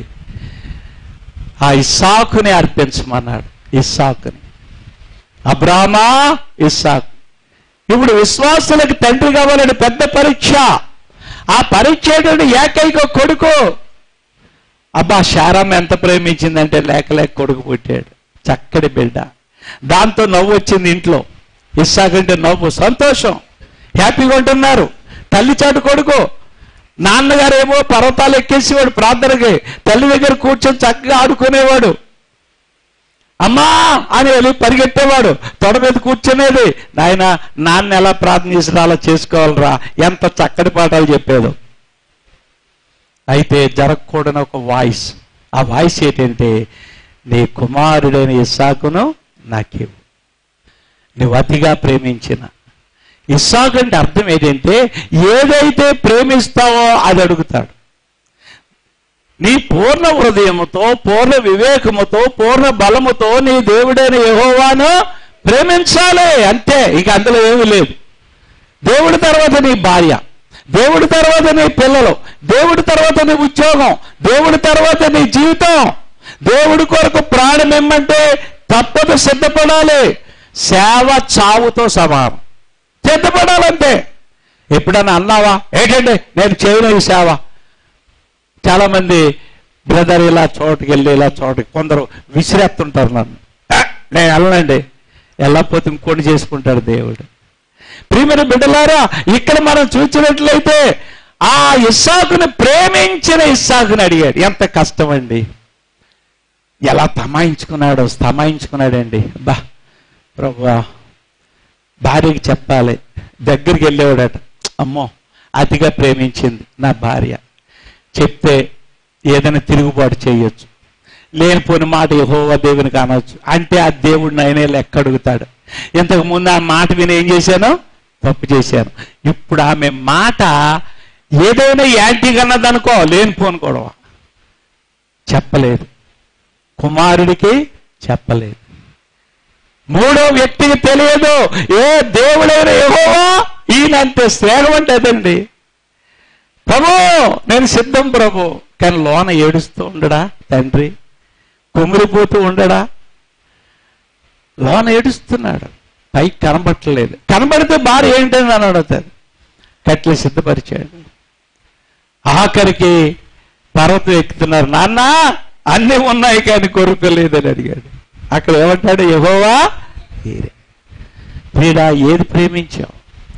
ఆ ఇస్సాకుని అర్పించమన్నాడు ఇస్సాకుని అబ్రామా ఇస్సాకు ఇప్పుడు విశ్వాసులకు తండ్రి కావాలని పెద్ద పరీక్ష ఆ పరీక్ష ఏంటంటే ఏకైక కొడుకు అబ్బా శారమ్మ ఎంత ప్రేమించిందంటే లేక లేక కొడుకు పుట్టాడు చక్కటి బిడ్డ దాంతో నవ్వు వచ్చింది ఇంట్లో ఇస్సాకంటే నవ్వు సంతోషం హ్యాపీగా ఉంటున్నారు తల్లి చాటు కొడుకు నాన్నగారు ఏమో పర్వతాలు ఎక్కేసేవాడు ప్రార్థనకి తల్లి దగ్గర కూర్చొని చక్కగా ఆడుకునేవాడు అమ్మా అని వెళ్ళి పరిగెట్టేవాడు తొడ మీద కూర్చునేది నాయన నాన్న ఎలా ప్రార్థన చేసినా అలా చేసుకోవాలరా ఎంత చక్కటి పాఠాలు చెప్పేదో అయితే జరగకూడని ఒక వాయిస్ ఆ వాయిస్ ఏంటంటే నీ కుమారుడైన ఇస్సాకును నాకివ్వు నువ్వు అతిగా ప్రేమించిన ఇస్సాకు అంటే అర్థం ఏంటంటే ఏదైతే ప్రేమిస్తావో అది అడుగుతాడు నీ పూర్ణ హృదయముతో పూర్ణ వివేకముతో పూర్ణ బలముతో నీ దేవుడైన యెహోవాను ప్రేమించాలి అంతే ఇక అందులో ఏమీ లేదు దేవుడి తర్వాత నీ భార్య దేవుడి తర్వాత నీ పిల్లలు దేవుడి తర్వాత నీ ఉద్యోగం దేవుడి తర్వాత నీ జీవితం దేవుడి కొరకు ప్రాణం ఇమ్మంటే తప్పదు సిద్ధపడాలి సేవ చావుతో సమానం సిద్ధపడాలంతే ఎప్పుడన్నా అన్నావా ఏంటంటే నేను చేయను ఈ సేవ చాలా మంది బ్రదర్ ఇలా చోటుకి వెళ్ళి ఇలా చోటుకి కొందరు విసిరేస్తుంటారు నన్ను "ఆ, నేను వెళ్ళనండి వెళ్ళకపోతే ఇంకోటి చేసుకుంటాడు దేవుడు ప్రియమైన బిడ్డలారా ఇక్కడ మనం చూసినట్లయితే ఆ ఇస్సాకుని ప్రేమించిన ఇస్సాకుని అడిగాడు ఎంత కష్టం అండి ఎలా తమాయించుకున్నాడు తమాయించుకున్నాడండి బా ప్రభా భార్యకి చెప్పాలి దగ్గరికి వెళ్ళేవాడట అమ్మో అతిగా ప్రేమించింది నా భార్య చెప్తే ఏదైనా తిరుగుబాటు చేయొచ్చు లేనిపోని మాట యెహోవా దేవునికి అనవచ్చు అంటే ఆ దేవుడిని ఆయనే లెక్క అడుగుతాడు ఇంతకు ముందు ఆ మాట విని ఏం చేశాను తప్పు చేశాను ఇప్పుడు ఆమె మాట ఏదైనా యాంటీ కన్నదనుకో లేనిపోను గొడవ చెప్పలేదు కుమారుడికి చెప్పలేదు మూడో వ్యక్తికి తెలియదు ఏ దేవుడైన యెహోవా ఈయనంతే స్నేహం అంటే అదండి ప్రభు నేను సిద్ధం ప్రభు కానీ లోన ఏడుస్తూ ఉండడా తండ్రి కుమిరిపోతూ ఉండడా లోన ఏడుస్తున్నాడు పైకి కనబట్టలేదు కనబడితే భార్య ఏంటని నన్ను అడుగుతాడు కట్లు సిద్ధపరిచాడు ఆఖరికి పర్వతం ఎక్కుతున్నారు నాన్న అన్నీ ఉన్నాయి కానీ కొరుకు లేదని అడిగాడు అక్కడ ఏమంటాడు యహోవా ఈరే ప్రియుడా ఏది ప్రేమించావు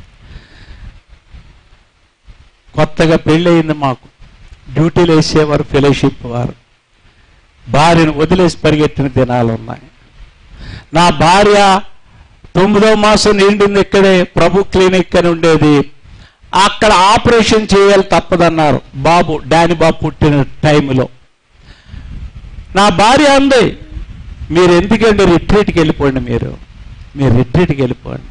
కొత్తగా పెళ్ళయింది మాకు డ్యూటీలు వేసేవారు ఫెలోషిప్ వారు భార్యను వదిలేసి పరిగెట్టిన దినాలు ఉన్నాయి నా భార్య తొమ్మిదో మాసం నిండింది ఇక్కడే ప్రభు క్లినిక్ అని ఉండేది అక్కడ ఆపరేషన్ చేయాలి తప్పదన్నారు బాబు డాని బాబు పుట్టిన టైంలో నా భార్య అంది మీరు ఎందుకండి రిట్రీట్కి వెళ్ళిపోండి మీరు మీరు రిట్రీట్కి వెళ్ళిపోండి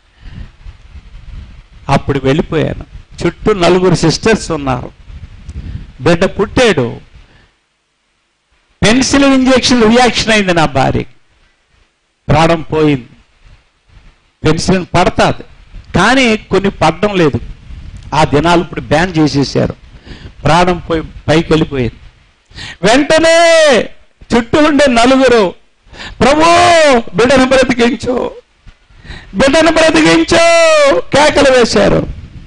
అప్పుడు వెళ్ళిపోయాను చుట్టూ నలుగురు సిస్టర్స్ ఉన్నారు బిడ్డ పుట్టాడు పెన్సిలిన్ ఇంజెక్షన్ రియాక్షన్ అయింది నా భార్యకి ప్రాణం పోయింది పెన్సిలిన్ పడతాది కానీ కొన్ని పడడం లేదు ఆ దినాలు ఇప్పుడు బ్యాన్ చేసేసారు ప్రాణం పోయి పైకి వెళ్ళిపోయింది వెంటనే చుట్టూ ఉండే నలుగురు ప్రభు బిడ్డను బ్రతికించు బిడ్డను బ్రతికించు కేకలు వేశారు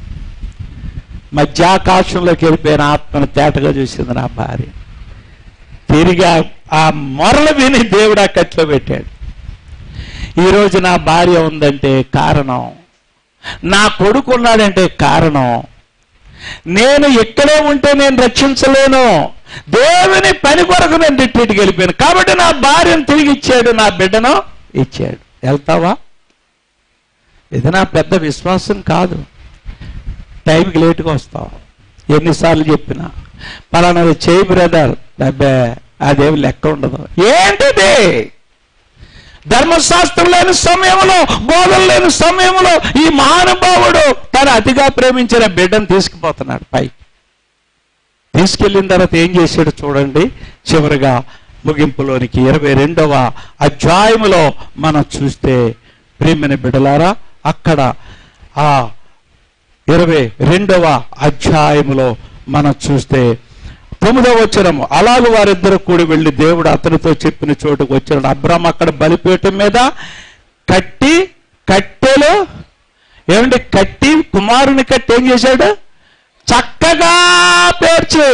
మధ్యాకాశంలోకి వెళ్ళిపోయిన ఆత్మను తేటగా చూసింది నా భార్య తిరిగి ఆ- ఆ మొరలు విని దేవుడు ఆ కట్లో పెట్టాడు ఈరోజు నా భార్య ఉందంటే కారణం నా కొడుకు ఉన్నాడంటే కారణం నేను ఇక్కడే ఉంటే నేను రక్షించలేను దేవుని పని కొరకు నేను రిట్రీట్కి వెళ్ళిపోయాను కాబట్టి నా భార్యను తిరిగి ఇచ్చాడు నా బిడ్డను ఇచ్చాడు వెళ్తావా ఇది నా పెద్ద విశ్వాసం కాదు టైంకి లేటుగా వస్తావు ఎన్నిసార్లు చెప్పినా పలానాది చేయి బ్రదర్ అబ్బే అదేమి లెక్క ఉండదు ఏంటిది ధర్మశాస్త్రం లేని సమయంలో బోధన లేని సమయంలో ఈ మహానుభావుడు తను అతిగా ప్రేమించిన బిడ్డను తీసుకుపోతున్నాడు పైకి తీసుకెళ్ళిన తర్వాత ఏం చేశాడు చూడండి చివరిగా ముగింపులోనికి ఇరవై రెండవ అధ్యాయములో మనం చూస్తే ప్రేమిన బిడ్డలారా అక్కడ ఆ ఇరవై రెండవ అధ్యాయములో మనం చూస్తే తొమ్మిదవ వచ్చరము అలాగూ వారిద్దరు కూడి వెళ్ళి దేవుడు అతనితో చెప్పిన చోటుకు వచ్చాడు అబ్రామ్ అక్కడ బలిపీఠం మీద కట్టి కట్టెలు ఏమంటే కట్టి కుమారుని కట్టి ఏం చేశాడు చక్కగా పేర్చి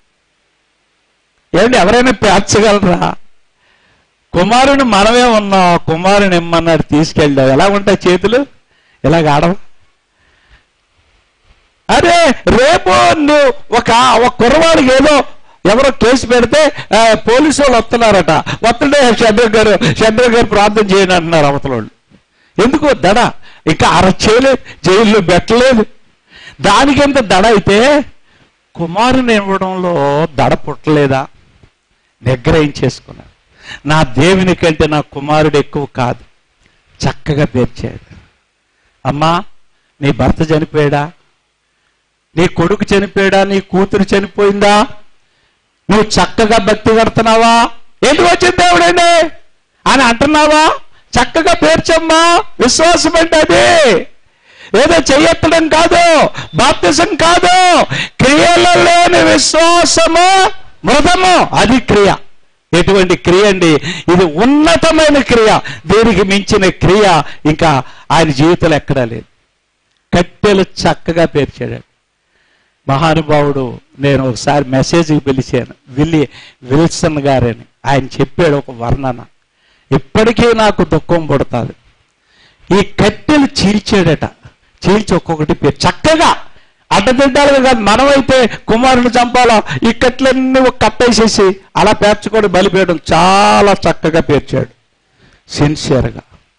ఏమండి ఎవరైనా పేర్చగలరా కుమారుని మనమే ఉన్నాం కుమారుని ఇమ్మన్నాడు తీసుకెళ్ళావు ఎలా ఉంటాయి చేతులు ఇలాగ ఆడవు అరే రేపు నువ్వు ఒక ఒక కుర్రవాడికి ఏదో ఎవరో కేసు పెడితే ఆ, పోలీసు వాళ్ళు వస్తున్నారట వస్తుంటే షడ్డర్ గారు షడ్డర్ గారు ప్రార్థన చేయండి అంటున్నారు అవతల వాళ్ళు ఎందుకు దడ ఇంకా అర చేయలేదు జైల్లో పెట్టలేదు దానికెంత దడ అయితే కుమారుని ఇవ్వడంలో దడ పుట్టలేదా నిగ్రహించేసుకున్నాడు నా దేవుని కంటే నా కుమారుడు ఎక్కువ కాదు చక్కగా పేర్చాడు అమ్మా నీ భర్త చనిపోయాడా నీ కొడుకు చనిపోయాడా నీ కూతురు చనిపోయిందా నువ్వు చక్కగా భక్తి కడుతున్నావా ఎందుకు వచ్చింది దేవుడండి అని అంటున్నావా చక్కగా పేర్చమ్మా విశ్వాసం అంటే అది ఏదో చెయ్యెత్తడం కాదు బాప్తిజం కాదు క్రియలో లేని విశ్వాసము మృతము అది క్రియ ఎటువంటి క్రియ అండి ఇది ఉన్నతమైన క్రియ దీనికి మించిన క్రియ ఇంకా ఆయన జీవితంలో ఎక్కడా లేదు కట్టెలు చక్కగా పేర్చాడు మహానుభావుడు నేను ఒకసారి మెసేజ్కి పిలిచాను విల్లి విల్సన్ గారని ఆయన చెప్పాడు ఒక వర్ణన ఇప్పటికీ నాకు దుఃఖం పుడుతుంది ఈ కట్టెలు చీల్చాడట చీల్చి ఒక్కొక్కటి పేరు చక్కగా అడ్డదిడ్డాలుగా కాదు మనమైతే కుమారుని చంపాలా ఈ కట్టెలన్నీ ఒక కట్టేసేసి అలా పేర్చుకొని బలిపేయడం చాలా చక్కగా పేర్చాడు సిన్సియర్గా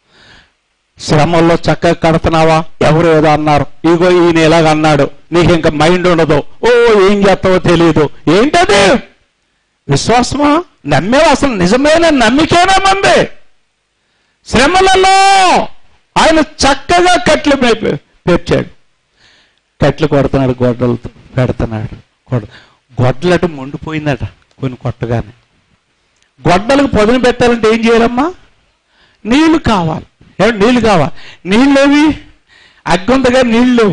శ్రమల్లో చక్కగా కడుతున్నావా ఎవరు ఏదో అన్నారు ఇగో ఈయన ఇలాగ అన్నాడు నీకు ఇంకా మైండ్ ఉండదు ఓ ఏం చేస్తావో తెలియదు ఏంటది విశ్వాసమా నమ్మేవా అసలు నిజమైన నమ్మికేనా మంది శ్రమలలో ఆయన చక్కగా కట్లు పే- పేర్చాడు కట్లు కొడుతున్నాడు గొడ్డలతో పెడుతున్నాడు గొడ్డ గొడ్డలట మొండిపోయిందట కొన్ని కొట్టగానే గొడ్డలకు పొదను పెట్టాలంటే ఏం చేయాలమ్మా నీళ్లు కావాలి ఏమంటే నీళ్లు కావాలి నీళ్ళేవి అగ్గుందగా నీళ్ళు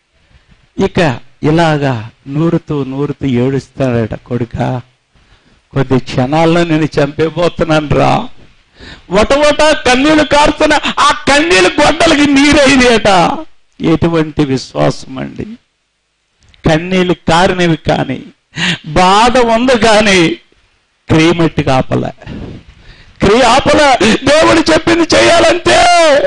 ఇక ఇలాగా నూరుతూ నూరుతూ ఏడుస్తాడట కొడుక కొద్ది క్షణాల్లో నేను చంపేపోతున్నాను రా వటవట కన్నీళ్లు కారుతున్న ఆ కన్నీళ్ళు గొడ్డలకి నీరైనట ఎటువంటి విశ్వాసం అండి కన్నీళ్లు కారినవి కానీ బాధ ఉంది కానీ క్రియమట్టి కాపలే క్రియ ఆపల దేవుడు చెప్పింది చేయాలంటే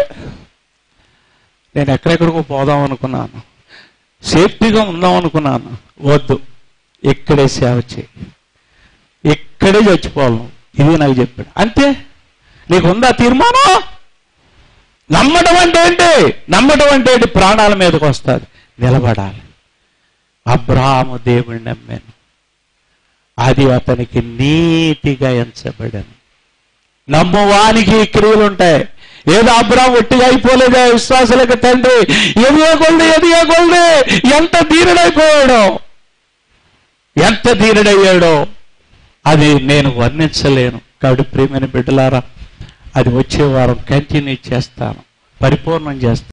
నేను ఎక్కడెక్కడికో పోదాం అనుకున్నాను సేఫ్టీగా ఉందాం అనుకున్నాను వద్దు ఇక్కడే సేవ చేయి ఇక్కడే చచ్చిపోవాలి ఇది నాకు చెప్పాడు అంతే నీకుందా తీర్మానం నమ్మడం అంటే ఏంటి నమ్మడం అంటే ఏంటి ప్రాణాల మీదకి వస్తుంది నిలబడాలి అబ్రాము దేవుడిని నమ్మాను అది అతనికి నీతిగా ఎంచబడను నమ్మవానికి ఈ క్రియలు ఉంటాయి ఏదో అబ్రాహం ఒట్టిగా అయిపోలేదా విశ్వాసాలకు తండ్రి ఎదిగొల్ది ఎదిగొల్ది ఎంత ధీరుడైపోయాడో ఎంత ధీరుడయ్యాడో అది నేను వర్ణించలేను కాబట్టి ప్రియమైన బిడ్డలారా అది వచ్చే వారం కంటిన్యూ చేస్తాను పరిపూర్ణం చేస్తాను